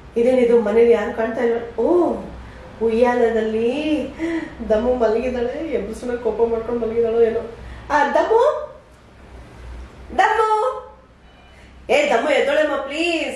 ಇದೇನಿದು ಮನೇಲಿ ಯಾರು ಕಾಣ್ತಾ ಇಲ್ಲ ಓ ಉಯ್ಯಾಲದಲ್ಲಿ ದಮ್ಮು ಮಲಗಿದಾಳೆ ಎಬ್ಬಿಸ್ನ ಕೋಪ ಮಾಡ್ಕೊಂಡು ಮಲಗಿದಾಳೋ ಏನೋ ಆ ದಮ್ಮು ದಮ್ಮು ಏ ದಮ್ಮು ಎದ್ದೋಳಮ್ಮ ಪ್ಲೀಸ್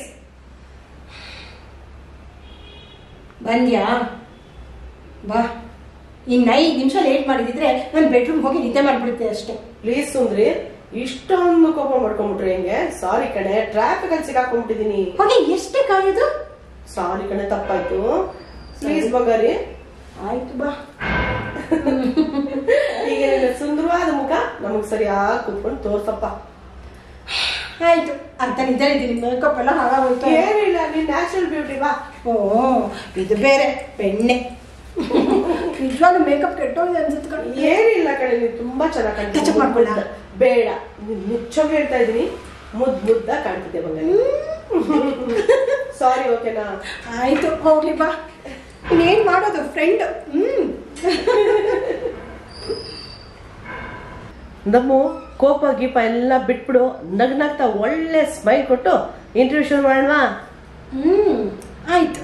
ಬಂದ್ಯಾ ಬಾ ಇನ್ನು ಐದು ನಿಮಿಷ ಲೇಟ್ ಮಾಡಿದಿದ್ರೆ ನಾನು ಬೆಡ್ರೂಮ್ ಹೋಗಿ ನಿದ್ದೆ ಮಾಡ್ಬಿಡುತ್ತೆ ಅಷ್ಟೇ ಪ್ಲೀಸ್ ಸುಂದ್ರಿ ಇಷ್ಟೊಂದು ಕೋಪ ಮಾಡ್ಕೊಂಡ್ಬಿಟ್ರೆ ಹೆಂಗೆ ಸಾರಿ ಕಣೆ ಟ್ರಾಫಿಕ್ ಅಲ್ಲಿ ಸಿಗಾಕೊಂಡ್ಬಿಟ್ಟಿದೀನಿ ಹೋಗಿ ಎಷ್ಟೇ ಕಾಯೋದು ಸಾರಿ ಕಣೆ ತಪ್ಪಾಯ್ತು ಪ್ಲೀಸ್ ಬಂಗಾರಿ ಆಯ್ತು ಬಾ ಈಗ ನಿನ್ನ ಸುಂದರವಾದ ಮುಖ ನಮಗ್ ಸರಿಯಾಗಿ ಕುತ್ಕೊಂಡು ತೋರ್ಸಪ್ಪ ಆಯ್ತು ಅಂತ ನಿದ್ದೆ ಇದ್ದೀನಿ ಮೇಕಪ್ ಎಲ್ಲ ಹಾಳಾಗೋಯ್ತು ಏನಿಲ್ಲ ನೀನ್ ನ್ಯಾಚುರಲ್ ಬ್ಯೂಟಿ ಬಾ ಓ ಇದು ಬೇರೆ ಬೆಣ್ಣೆ ನಿಜವಾಗ್ಲೂ ಮೇಕಪ್ ಕೆಟ್ಟೋಗಿದೆ ಅನ್ಸುತ್ತೆ ಕಣೆ. ಏನಿಲ್ಲ ಕಣೆ ನೀನ್ ತುಂಬಾ ಚೆನ್ನಾಗಿ Touch up ಮಾಡ್ಕೊಳ್ಳಾ? ಬೇಡ ನೀನ್ ನಿಜವಾಗಿ ಹೇಳ್ತಾ ಇದೀನಿ ಮುದ್ ಮುದ್ದ ಕಾಣ್ತಿದ್ದೆ ಬಂಗಾರಿ ಸಾರಿ ಓಕೆನಾ ಆಯ್ತು ಹೋಗ್ಲಿ ಬಾ ಇನ್ನೇನ್ ಮಾಡೋದು ಫ್ರೆಂಡ್ ಹ್ಮ್ ನಮ್ಮು ಕೋಪ ಗೀಪ ಎಲ್ಲ ಬಿಟ್ಬಿಡು ನಗ್ ನಗ್ತಾ ಒಳ್ಳೆ ಸ್ಮೈಲ್ ಕೊಟ್ಟು ಇಂಟರ್ವ್ಯೂ ಶುರು ಮಾಡೋಣ ಹ್ಮ್ ಆಯ್ತು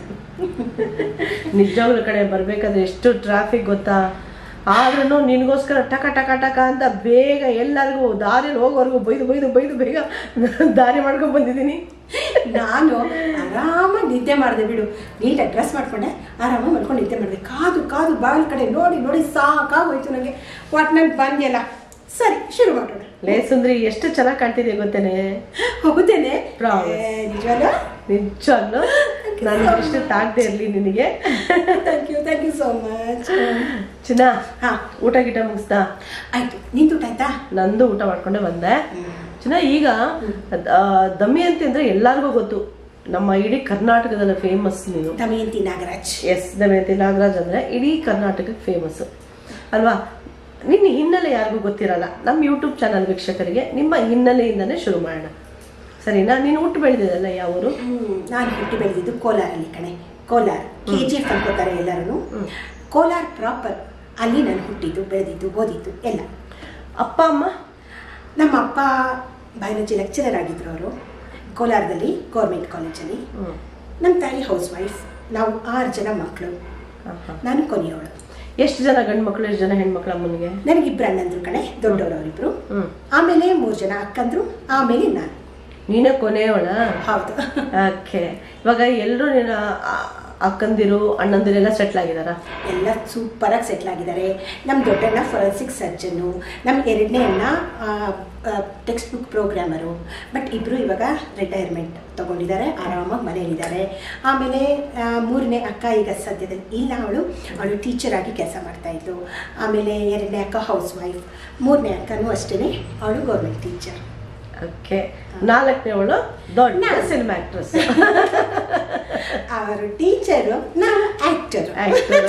ನಿಜವಾಗ್ಲೂ ಕಡೆ ಬರ್ಬೇಕಾದ್ರೆ ಎಷ್ಟು ಟ್ರಾಫಿಕ್ ಗೊತ್ತಾ ಆದ್ರೂ ನಿನಗೋಸ್ಕರ ಟಕ ಟಕ ಟಕ ಅಂತ ಬೇಗ ಎಲ್ಲರಿಗೂ ದಾರಿಯಲ್ಲಿ ಹೋಗೋವರೆಗೂ ಬೈದು ಬೈದು ಬೈದು ಬೇಗ ದಾರಿ ಮಾಡ್ಕೊಂಡ್ ಬಂದಿದ್ದೀನಿ ನಾನು ಆರಾಮಾಗಿ ನಿದ್ದೆ ಮಾಡಿದೆ ಬಿಡು ನೀಟಾಗಿ ಡ್ರೆಸ್ ಮಾಡ್ಕೊಂಡೆ ಆರಾಮಾಗಿ ಮಾಡ್ಕೊಂಡು ನಿದ್ದೆ ಮಾಡಿದೆ ಕಾದು ಕಾದು ಬಾಗಿಲ ಕಡೆ ನೋಡಿ ನೋಡಿ ಸಾಕಾಗೋಯ್ತು ನನಗೆ ಒಟ್ನಲ್ಲಿ ಬಂದ್ಯಲ್ಲ ಸರಿ ಶುರು ಮಾಡೋಣ ಲೇ ಸುಂದ್ರಿ ಎಷ್ಟು ಚೆನ್ನಾಗಿ ಕಾಣ್ತಿದೆ ಗೊತ್ತೇನೆ ಹೋಗುತ್ತೇನೆ Promise. ನಿಜವಲ್ಲ ನಿಜವಾಗ್ಲು ನಾನು ಇಷ್ಟು ತಾಗ್ದೆ ಇರ್ಲಿ ನಿನಗೆ thank you thank you so much ಚಿನ್ನ ಹಾ ಊಟ ಗಿಟ ಮುಗಿಸ್ದಾ ಆಯ್ತು ನಿಂದು ಊಟ ಆಯ್ತಾ ನಂದು ಊಟ ಮಾಡ್ಕೊಂಡೆ ಬಂದೆ ಚಿನ್ನ ಈಗ ಆ, ದಮಯಂತಿ ಅಂದ್ರೆ ಎಲ್ಲಾರ್ಗೂ ಗೊತ್ತು ನಮ್ಮ ಇಡೀ ಕರ್ನಾಟಕದಲ್ಲಿ ಫೇಮಸ್ ನೀನು ದಮಯಂತಿ ನಾಗರಾಜ್ ಎಸ್ ದಮಯಂತಿ ನಾಗರಾಜ್ ಅಂದ್ರೆ ಇಡೀ ಕರ್ನಾಟಕಕ್ಕೆ ಫೇಮಸ್ ಅಲ್ವಾ ನಿನ್ನ ಹಿನ್ನೆಲೆ ಯಾರಿಗೂ ಗೊತ್ತಿರಲ್ಲ ನಮ್ಮ ಯೂಟ್ಯೂಬ್ ಚಾನಲ್ ವೀಕ್ಷಕರಿಗೆ ನಿಮ್ಮ ಹಿನ್ನೆಲೆಯಿಂದನೇ ಶುರು ಮಾಡೋಣ ಸರಿನಾ ನೀನು ಹುಟ್ಟು ಬೆಳೆದಿದ್ದಲ್ಲ ಯಾವ ಊರು ಹ್ಮ್, ನಾನು ಹುಟ್ಟಿ ಬೆಳೆದಿದ್ದು ಕೋಲಾರಲ್ಲಿ ಕಣೆ ಕೋಲಾರ ಕೆ ಜಿ ಎಫ್ ಅನ್ಕೋತಾರೆ ಎಲ್ಲರೂ ಕೋಲಾರ ಪ್ರಾಪರ್ ಅಲ್ಲಿ ನಾನು ಹುಟ್ಟಿದ್ದು ಬೆಳೆದಿದ್ದು ಓದಿದ್ದು ಎಲ್ಲ ಅಪ್ಪ ಅಮ್ಮ ನಮ್ಮ ಅಪ್ಪ ಬಯಾಲಜಿ ಲೆಕ್ಚರರ್ ಆಗಿದ್ರು ಅವರು ಕೋಲಾರದಲ್ಲಿ ಗೌರ್ಮೆಂಟ್ ಕಾಲೇಜಲ್ಲಿ ಹ್ಮ್. ನಮ್ಮ ತಾಯಿ ಹೌಸ್ ವೈಫ್ ನಾವು ಆರು ಜನ ಮಕ್ಕಳು ಆಹಾ. ನಾನು ಕೊನೆಯವಳು ಎಷ್ಟು ಜನ ಗಂಡು ಮಕ್ಕಳು ಎಷ್ಟು ಜನ ಹೆಣ್ಮಕ್ಳು ಅಮ್ಮನಿಗೆ ನನಗಿಬ್ರು ಅಣ್ಣಂದ್ರು ಕಣೆ ದೊಡ್ಡವರು ಅವರಿಬ್ರು ಹ್ಮ್ ಆಮೇಲೆ ಮೂರು ಜನ ಅಕ್ಕಂದ್ರು ಆಮೇಲೆ ನಾನು ನೀನೇ ಕೊನೆಯವಳ ಹೌದು ಓಕೆ ಇವಾಗ ಎಲ್ಲರೂ ನಿನ್ನ ಆ- ಅಕ್ಕಂದಿರು ಅಣ್ಣಂದಿರೆಲ್ಲ ಸೆಟ್ಲ್ ಆಗಿದಾರ ಎಲ್ಲ ಸೂಪರಾಗಿ ಸೆಟ್ಲ್ ಆಗಿದ್ದಾರೆ ನಮ್ಮ ದೊಡ್ಡಣ್ಣ ಫೊರೆನ್ಸಿಕ್ ಸರ್ಜನ್ನು ನಮ್ಮ ಎರಡನೇ ಅಣ್ಣ ಟೆಕ್ಸ್ಟ್ ಬುಕ್ ಪ್ರೋಗ್ರಾಮರು ಬಟ್ ಇಬ್ಬರು ಇವಾಗ ರಿಟೈರ್ಮೆಂಟ್ ತಗೊಂಡಿದ್ದಾರೆ ಆರಾಮಾಗಿ ಮನೆಯಲ್ಲಿದ್ದಾರೆ ಆಮೇಲೆ ಆ, ಮೂರನೇ ಅಕ್ಕ ಈಗ ಸದ್ಯದಲ್ಲಿ ಇಲ್ಲ ಅವಳು ಅವಳು ಟೀಚರ್ ಆಗಿ ಕೆಲಸ ಮಾಡ್ತಾ ಇದ್ಲು ಆಮೇಲೆ ಎರಡನೇ ಅಕ್ಕ ಹೌಸ್ ವೈಫ್ ಮೂರನೇ ಅಕ್ಕನೂ ಅಷ್ಟೇ ಅವಳು ಗೌರ್ಮೆಂಟ್ ಟೀಚರ್ ಓಕೆ ನಾಲ್ಕನೇವಳು ದೊಡ್ಡ ನಾನು. ಸಿನಿಮಾ ಆಕ್ಟ್ರೆಸ್ ಅವರು ಟೀಚರು ನಾವು ಆ್ಯಕ್ಟರು ಆಕ್ಟರ್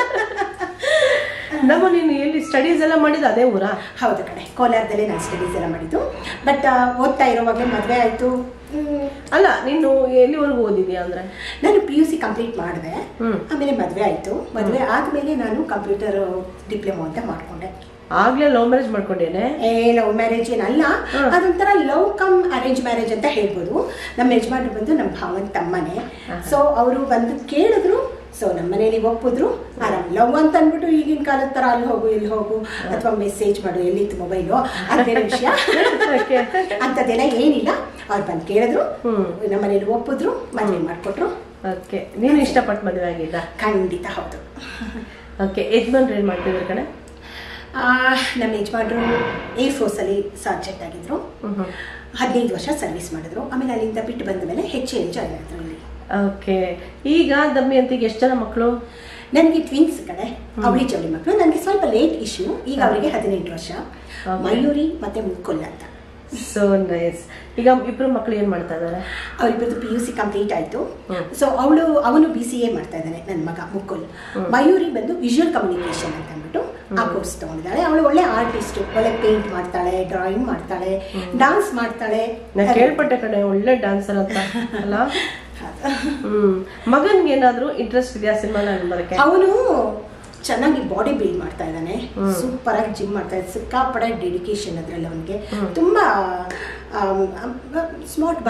ನಮ್ಮ ನೀನು ಎಲ್ಲಿ ಸ್ಟಡೀಸ್ ಎಲ್ಲ ಮಾಡಿದ ಅದೇ ಊರಾ ಹೌದು ಕಡೆ ಕೋಲಾರದಲ್ಲೇ ನಾನು ಸ್ಟಡೀಸ್ ಎಲ್ಲ ಮಾಡಿದ್ದು ಬಟ್ ಓದ್ತಾ ಇರೋವಾಗಲೇ ಮದುವೆ ಆಯಿತು ಅಲ್ಲ ನೀನು ಎಲ್ಲಿವರೆಗೂ ಓದಿದ್ಯಾ ಅಂದ್ರೆ ನಾನು ಪಿ ಯು ಸಿ ಕಂಪ್ಲೀಟ್ ಮಾಡಿದೆ ಹ್ಮ್. ಆಮೇಲೆ ಮದುವೆ ಆಯಿತು ಮದುವೆ ಆದಮೇಲೆ ನಾನು ಕಂಪ್ಯೂಟರ್ ಡಿಪ್ಲೊಮಾ ಅಂತ ಮಾಡಿಕೊಂಡೆ ಆಗ್ಲೇ ಲವ್ ಮ್ಯಾರೇಜ್ ಮಾಡ್ಕೊಂಡೇನೆ ಏ ಲವ್ ಮ್ಯಾರೇಜ್ ಏನಲ್ಲ ಹ್ಮ್. ಅದೊಂಥರ ಲವ್ ಕಮ್ ಅರೇಂಜ್ ಮ್ಯಾರೇಜ್ ಅಂತ ಹೇಳ್ಬೋದು ನಮ್ಮ ಯಜಮಾನ್ರು ಬಂದು ನಮ್ಮ ಭಾವನ ತಮ್ಮನೇ ಸೊ ಅವರು ಬಂದು ಕೇಳಿದ್ರು ಸೊ ನಮ್ಮ ಮನೇಲಿ ಒಪ್ಪಿದ್ರು ಆರಾಮ್ ಲವ್ ಅಂತ ಅಂದ್ಬಿಟ್ಟು ಈಗಿನ ಕಾಲದ ಥರ ಅಲ್ಲಿ ಹೋಗು ಇಲ್ಲಿ ಹೋಗು ಅಥವಾ ಮೆಸೇಜ್ ಮಾಡು ಎಲ್ಲಿತ್ತು ಮೊಬೈಲು ಅದು ಬೇರೆ ವಿಷಯ Okay. ಅಂಥದ್ದೆಲ್ಲ ಏನಿಲ್ಲ ಅವ್ರು ಬಂದು ಕೇಳಿದ್ರು ಹ್ಮ್. ನಮ್ಮ ಮನೇಲಿ ಒಪ್ಪಿದ್ರು ಮದುವೆ ಮಾಡಿಕೊಟ್ರು ಓಕೆ ನೀನು ಇಷ್ಟಪಟ್ಟು ಮದುವೆ ಆಗಿದ್ದ ಖಂಡಿತ ಹೌದು ಓಕೆ ಯಜಮಾನ್ರು ಏನ್ ಮಾಡ್ತಿದ್ರು ಕಣೆ ಆ, ನಮ್ಮ ಯಜಮಾನ್ರು ಏರ್ ಫೋರ್ಸಲ್ಲಿ ಸಾರ್ಜೆಂಟ್ ಆಗಿದ್ರು ಹ್ಮ್ ಹದಿನೈದು ವರ್ಷ ಸರ್ವಿಸ್ ಮಾಡಿದ್ರು ಆಮೇಲೆ ಅಲ್ಲಿಂದ ಬಿಟ್ಟು ಬಂದ ಮೇಲೆ ಹೆಚ್ಚು ಎಲ್ ಜಾಯ್ನ್ ಆಗಿದ್ರು ಇಲ್ಲಿ ಓಕೆ ಈಗ ದಮಯಂತಿಗೆ ಎಷ್ಟು ಜನ ಮಕ್ಕಳು ನನಗೆ ಟ್ವಿನ್ಸ್ ಕಡೆ ಅವಳಿ ಜವಳಿ ಮಕ್ಕಳು ನನಗೆ ಸ್ವಲ್ಪ ಲೇಟ್ ಇಶ್ಯೂ ಈಗ ಅವರಿಗೆ ಹದಿನೆಂಟು ವರ್ಷ Okay. ಮಯೂರಿ ಮತ್ತೆ ಮುಕ್ಕುಲ್ ಅಂತ ಸೋ ನೈಸ್ ಈಗ ಇಬ್ರು ಮಕ್ಕಳು ಏನ್ ಮಾಡ್ತಾ ಇದಾರೆ ಅವರಿಬ್ಬರದು ಪಿ ಯು ಸಿ ಕಂಪ್ಲೀಟ್ ಆಯಿತು ಹ್ಮ್. ಸೊ ಅವಳು ಅವನು ಬಿ ಸಿ ಎ ಮಾಡ್ತಾ ಇದ್ದಾನೆ ನನ್ನ ಮಗ ಮುಕುಲ್ ಮಯೂರಿ ಬಂದು ವಿಜುವಲ್ ಕಮ್ಯುನಿಕೇಶನ್ ಅಂತ ಅಂದ್ಬಿಟ್ಟು ಆ ಕೋರ್ಸ್ ತಗೊಂಡಿದ್ದಾಳೆ ಅವಳು ಒಳ್ಳೆ ಆರ್ಟಿಸ್ಟ್ ಒಳ್ಳೆ ಪೇಂಟ್ ಮಾಡ್ತಾಳೆ ಡ್ರಾಯಿಂಗ್ ಮಾಡ್ತಾಳೆ ಡಾನ್ಸ್ ಮಾಡ್ತಾಳೆ ನಾ ಕೇಳ್ಪಟ್ಟೆ ಕಣೆ ಒಳ್ಳೆ ಡ್ಯಾನ್ಸರ್ ಅಂತ ಅಲ್ಲ ಹ್ಮ್ ಮಗನ್ಗೆ ಏನಾದ್ರು ಇಂಟ್ರೆಸ್ಟ್ ಇದೆಯಾ ಸಿನಿಮಾ ಬರಕ್ಕೆ ಅವನು ಚೆನ್ನಾಗಿ ಬಾಡಿ ಬಿಲ್ಡ್ ಮಾಡ್ತಾ ಇದ್ದಾನೆ ಸೂಪರ್ ಆಗಿ ಜಿಮ್ ಮಾಡ್ತಾ ಇದ್ದಾನೆ ಸಿಕ್ಕಾಪಡೆ ಡೆಡಿಕೇಶನ್ ಅದ್ರಲ್ಲಿ ಅವನಿಗೆ ತುಂಬಾ ಸ್ಮಾರ್ಟ್ ಬಾಯ್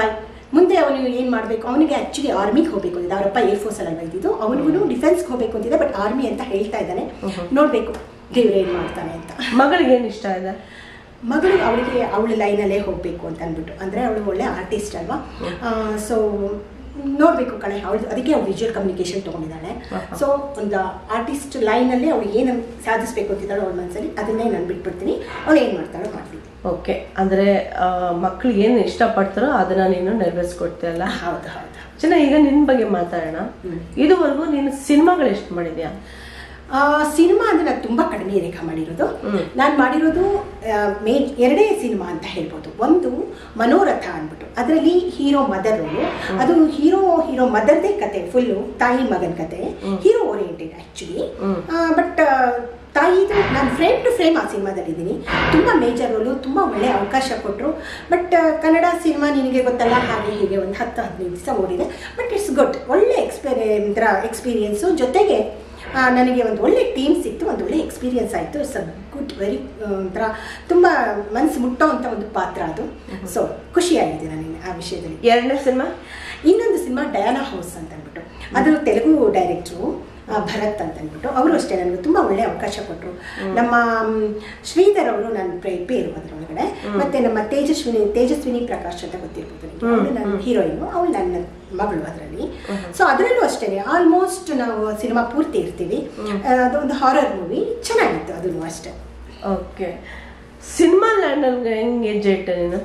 ಮುಂದೆ ಅವನು ಏನು ಮಾಡಬೇಕು ಅವನಿಗೆ ಆ್ಯಕ್ಚುಲಿ ಆರ್ಮಿಗೆ ಹೋಗಬೇಕು ಅಂತಿದ್ದ ಅವರಪ್ಪ ಏರ್ ಫೋರ್ಸಲ್ಲಿ ಅಲ್ವಾ ಇದ್ದಿದ್ದು ಅವನಿಗೂ ಡಿಫೆನ್ಸ್ಗೆ ಹೋಗಬೇಕು ಅಂತಿದ್ದ ಬಟ್ ಆರ್ಮಿ ಅಂತ ಹೇಳ್ತಾ ಇದ್ದಾನೆ ನೋಡಬೇಕು ದೇವ್ರು ಏನು ಮಾಡ್ತಾನೆ ಅಂತ ಮಗಳಿಗೆ ಏನು ಇಷ್ಟ ಇದೆ ಮಗಳು ಅವಳಿಗೆ ಅವಳ ಲೈನಲ್ಲೇ ಹೋಗಬೇಕು ಅಂತ ಅಂದ್ಬಿಟ್ಟು ಅಂದರೆ ಅವಳು ಒಳ್ಳೆ ಆರ್ಟಿಸ್ಟ್ ಅಲ್ವಾ ಸೊ ನೋಡಬೇಕು ಕಣೆ ಅವಳು ಅದಕ್ಕೆ ಅವಳು ವಿಜುವಲ್ ಕಮ್ಯುನಿಕೇಶನ್ ತೊಗೊಂಡಿದ್ದಾಳೆ ಸೊ ಒಂದು ಆರ್ಟಿಸ್ಟ್ ಲೈನಲ್ಲೇ ಅವಳು ಏನು ಸಾಧಿಸ್ಬೇಕು ಅಂತಿದ್ದಾಳೋ ಅವಳ ಮನಸ್ಸಲ್ಲಿ ಅದನ್ನೇ ನಾನು ಬಿಟ್ಬಿಡ್ತೀನಿ ಅವಳು ಏನು ಮಾಡ್ತಾಳೋ ಮಾಡ್ತೀನಿ ಓಕೆ ಅಂದ್ರೆ ಮಕ್ಳು ಏನು ಇಷ್ಟಪಡ್ತಾರೋ ಅದನ್ನ ನೀನು ನೆರವೇರಿಸ್ಕೊಡ್ತೀಯಲ್ಲ ಹೌದು ಹೌದು ಚೆನ್ನ ಈಗ ನಿನ್ ಬಗ್ಗೆ ಮಾತಾಡೋಣ ಇದುವರೆಗೂ ನೀನು ಸಿನಿಮಾಗಳು ಎಷ್ಟು ಮಾಡಿದ್ಯಾ ಆ, ಸಿನಿಮಾ ಅಂದ್ರೆ ನಾನು ತುಂಬ ಕಡಿಮೆ ರೇಖಾ ಮಾಡಿರೋದು ನಾನು ಮಾಡಿರೋದು ಮೇನ್ ಎರಡೇ ಸಿನಿಮಾ ಅಂತ ಹೇಳ್ಬೋದು ಒಂದು ಮನೋರಥ ಅಂದ್ಬಿಟ್ಟು ಅದರಲ್ಲಿ ಹೀರೋ ಮದರ್ ಅದು ಹೀರೋ ಹೀರೋ ಮದರ್ದೇ ಕತೆ ಫುಲ್ಲು ತಾಯಿ ಮಗನ ಕತೆ ಹೀರೋ ಓರಿಯೆಂಟೆಡ್ ಆ್ಯಕ್ಚುಲಿ ಬಟ್ ತಾಯಿದು ನಾನು ಫ್ರೇಮ್ ಟು ಫ್ರೇಮ್ ಆ ಸಿನಿಮಾದಲ್ಲಿ ಇದ್ದೀನಿ ತುಂಬ ಮೇಜರ್ ರೋಲು ತುಂಬ ಒಳ್ಳೆ ಅವಕಾಶ ಕೊಟ್ಟರು ಬಟ್ ಕನ್ನಡ ಸಿನಿಮಾ ನಿನಗೆ ಗೊತ್ತಲ್ಲ ಹಾಗೆ ಹೀಗೆ ಒಂದು ಹತ್ತು ಹದಿನೈದು ದಿವಸ ಓಡಿದೆ ಬಟ್ ಇಟ್ಸ್ ಗುಡ್ ಒಳ್ಳೆ ಎಕ್ಸ್ಪೀರಿಯ ಒಂಥರ ಎಕ್ಸ್ಪೀರಿಯನ್ಸು ಜೊತೆಗೆ ಆ, ನನಗೆ ಒಂದು ಒಳ್ಳೆ ಟೀಮ್ ಸಿಕ್ತು ಒಂದು ಒಳ್ಳೆ ಎಕ್ಸ್ಪೀರಿಯನ್ಸ್ ಆಯಿತು ಇಟ್ಸ್ ಅ ಗುಡ್ ವೆರಿ ಒಂಥರ ತುಂಬ ಮನಸ್ಸು ಮುಟ್ಟೋ ಅಂತ ಒಂದು ಪಾತ್ರ ಅದು ಸೊ ಖುಷಿಯಾಗಿದೆ ನನಗೆ ಆ ವಿಷಯದಲ್ಲಿ ಎರಡನೇ ಸಿನಿಮಾ ಇನ್ನೊಂದು ಸಿನಿಮಾ ಡಯಾನಾ ಹೌಸ್ ಅಂತ ಅಂದ್ಬಿಟ್ಟು ಅದು ತೆಲುಗು ಡೈರೆಕ್ಟ್ರು ಭರತ್ ಅಂತ ಅಂದ್ಬಿಟ್ಟು ಅವರು ಅಷ್ಟೇ ನನಗೆ ತುಂಬ ಒಳ್ಳೆ ಅವಕಾಶ ಕೊಟ್ಟರು ನಮ್ಮ ಮ್, ಶ್ರೀಧರ್ ಅವರು ನನ್ನ ಪ್ರೇಪೇರು ಪೇರು ಅದರೊಳಗಡೆ ಮತ್ತೆ ನಮ್ಮ ತೇಜಸ್ವಿನಿ ತೇಜಸ್ವಿನಿ ಪ್ರಕಾಶ್ ಅಂತ ಗೊತ್ತಿರ್ಬೋದು ನಿಮ್ಗೆ. ಅವಳು ನನ್ನ ಹೀರೋಯಿನು ಅವಳು ನನ್ನ ಮಗಳು ಅದರಲ್ಲಿ ಸೊ ಅದರಲ್ಲೂ ಅಷ್ಟೇ ಆಲ್ಮೋಸ್ಟ್ ನಾವು ಸಿನಿಮಾ ಪೂರ್ತಿ ಇರ್ತೀವಿ ಆ, ಅದೊಂದು ಹಾರರ್ ಮೂವಿ ಚೆನ್ನಾಗಿತ್ತು ಅದನ್ನು ಅಷ್ಟೇ ಓಕೆ ಸಿನಿಮಾ ಲ್ಯಾಂಡಲ್ಗೆ ಹೆಂಗೆ ಹೆಜ್ಜೆ ಇಟ್ಟೆ ನೀನು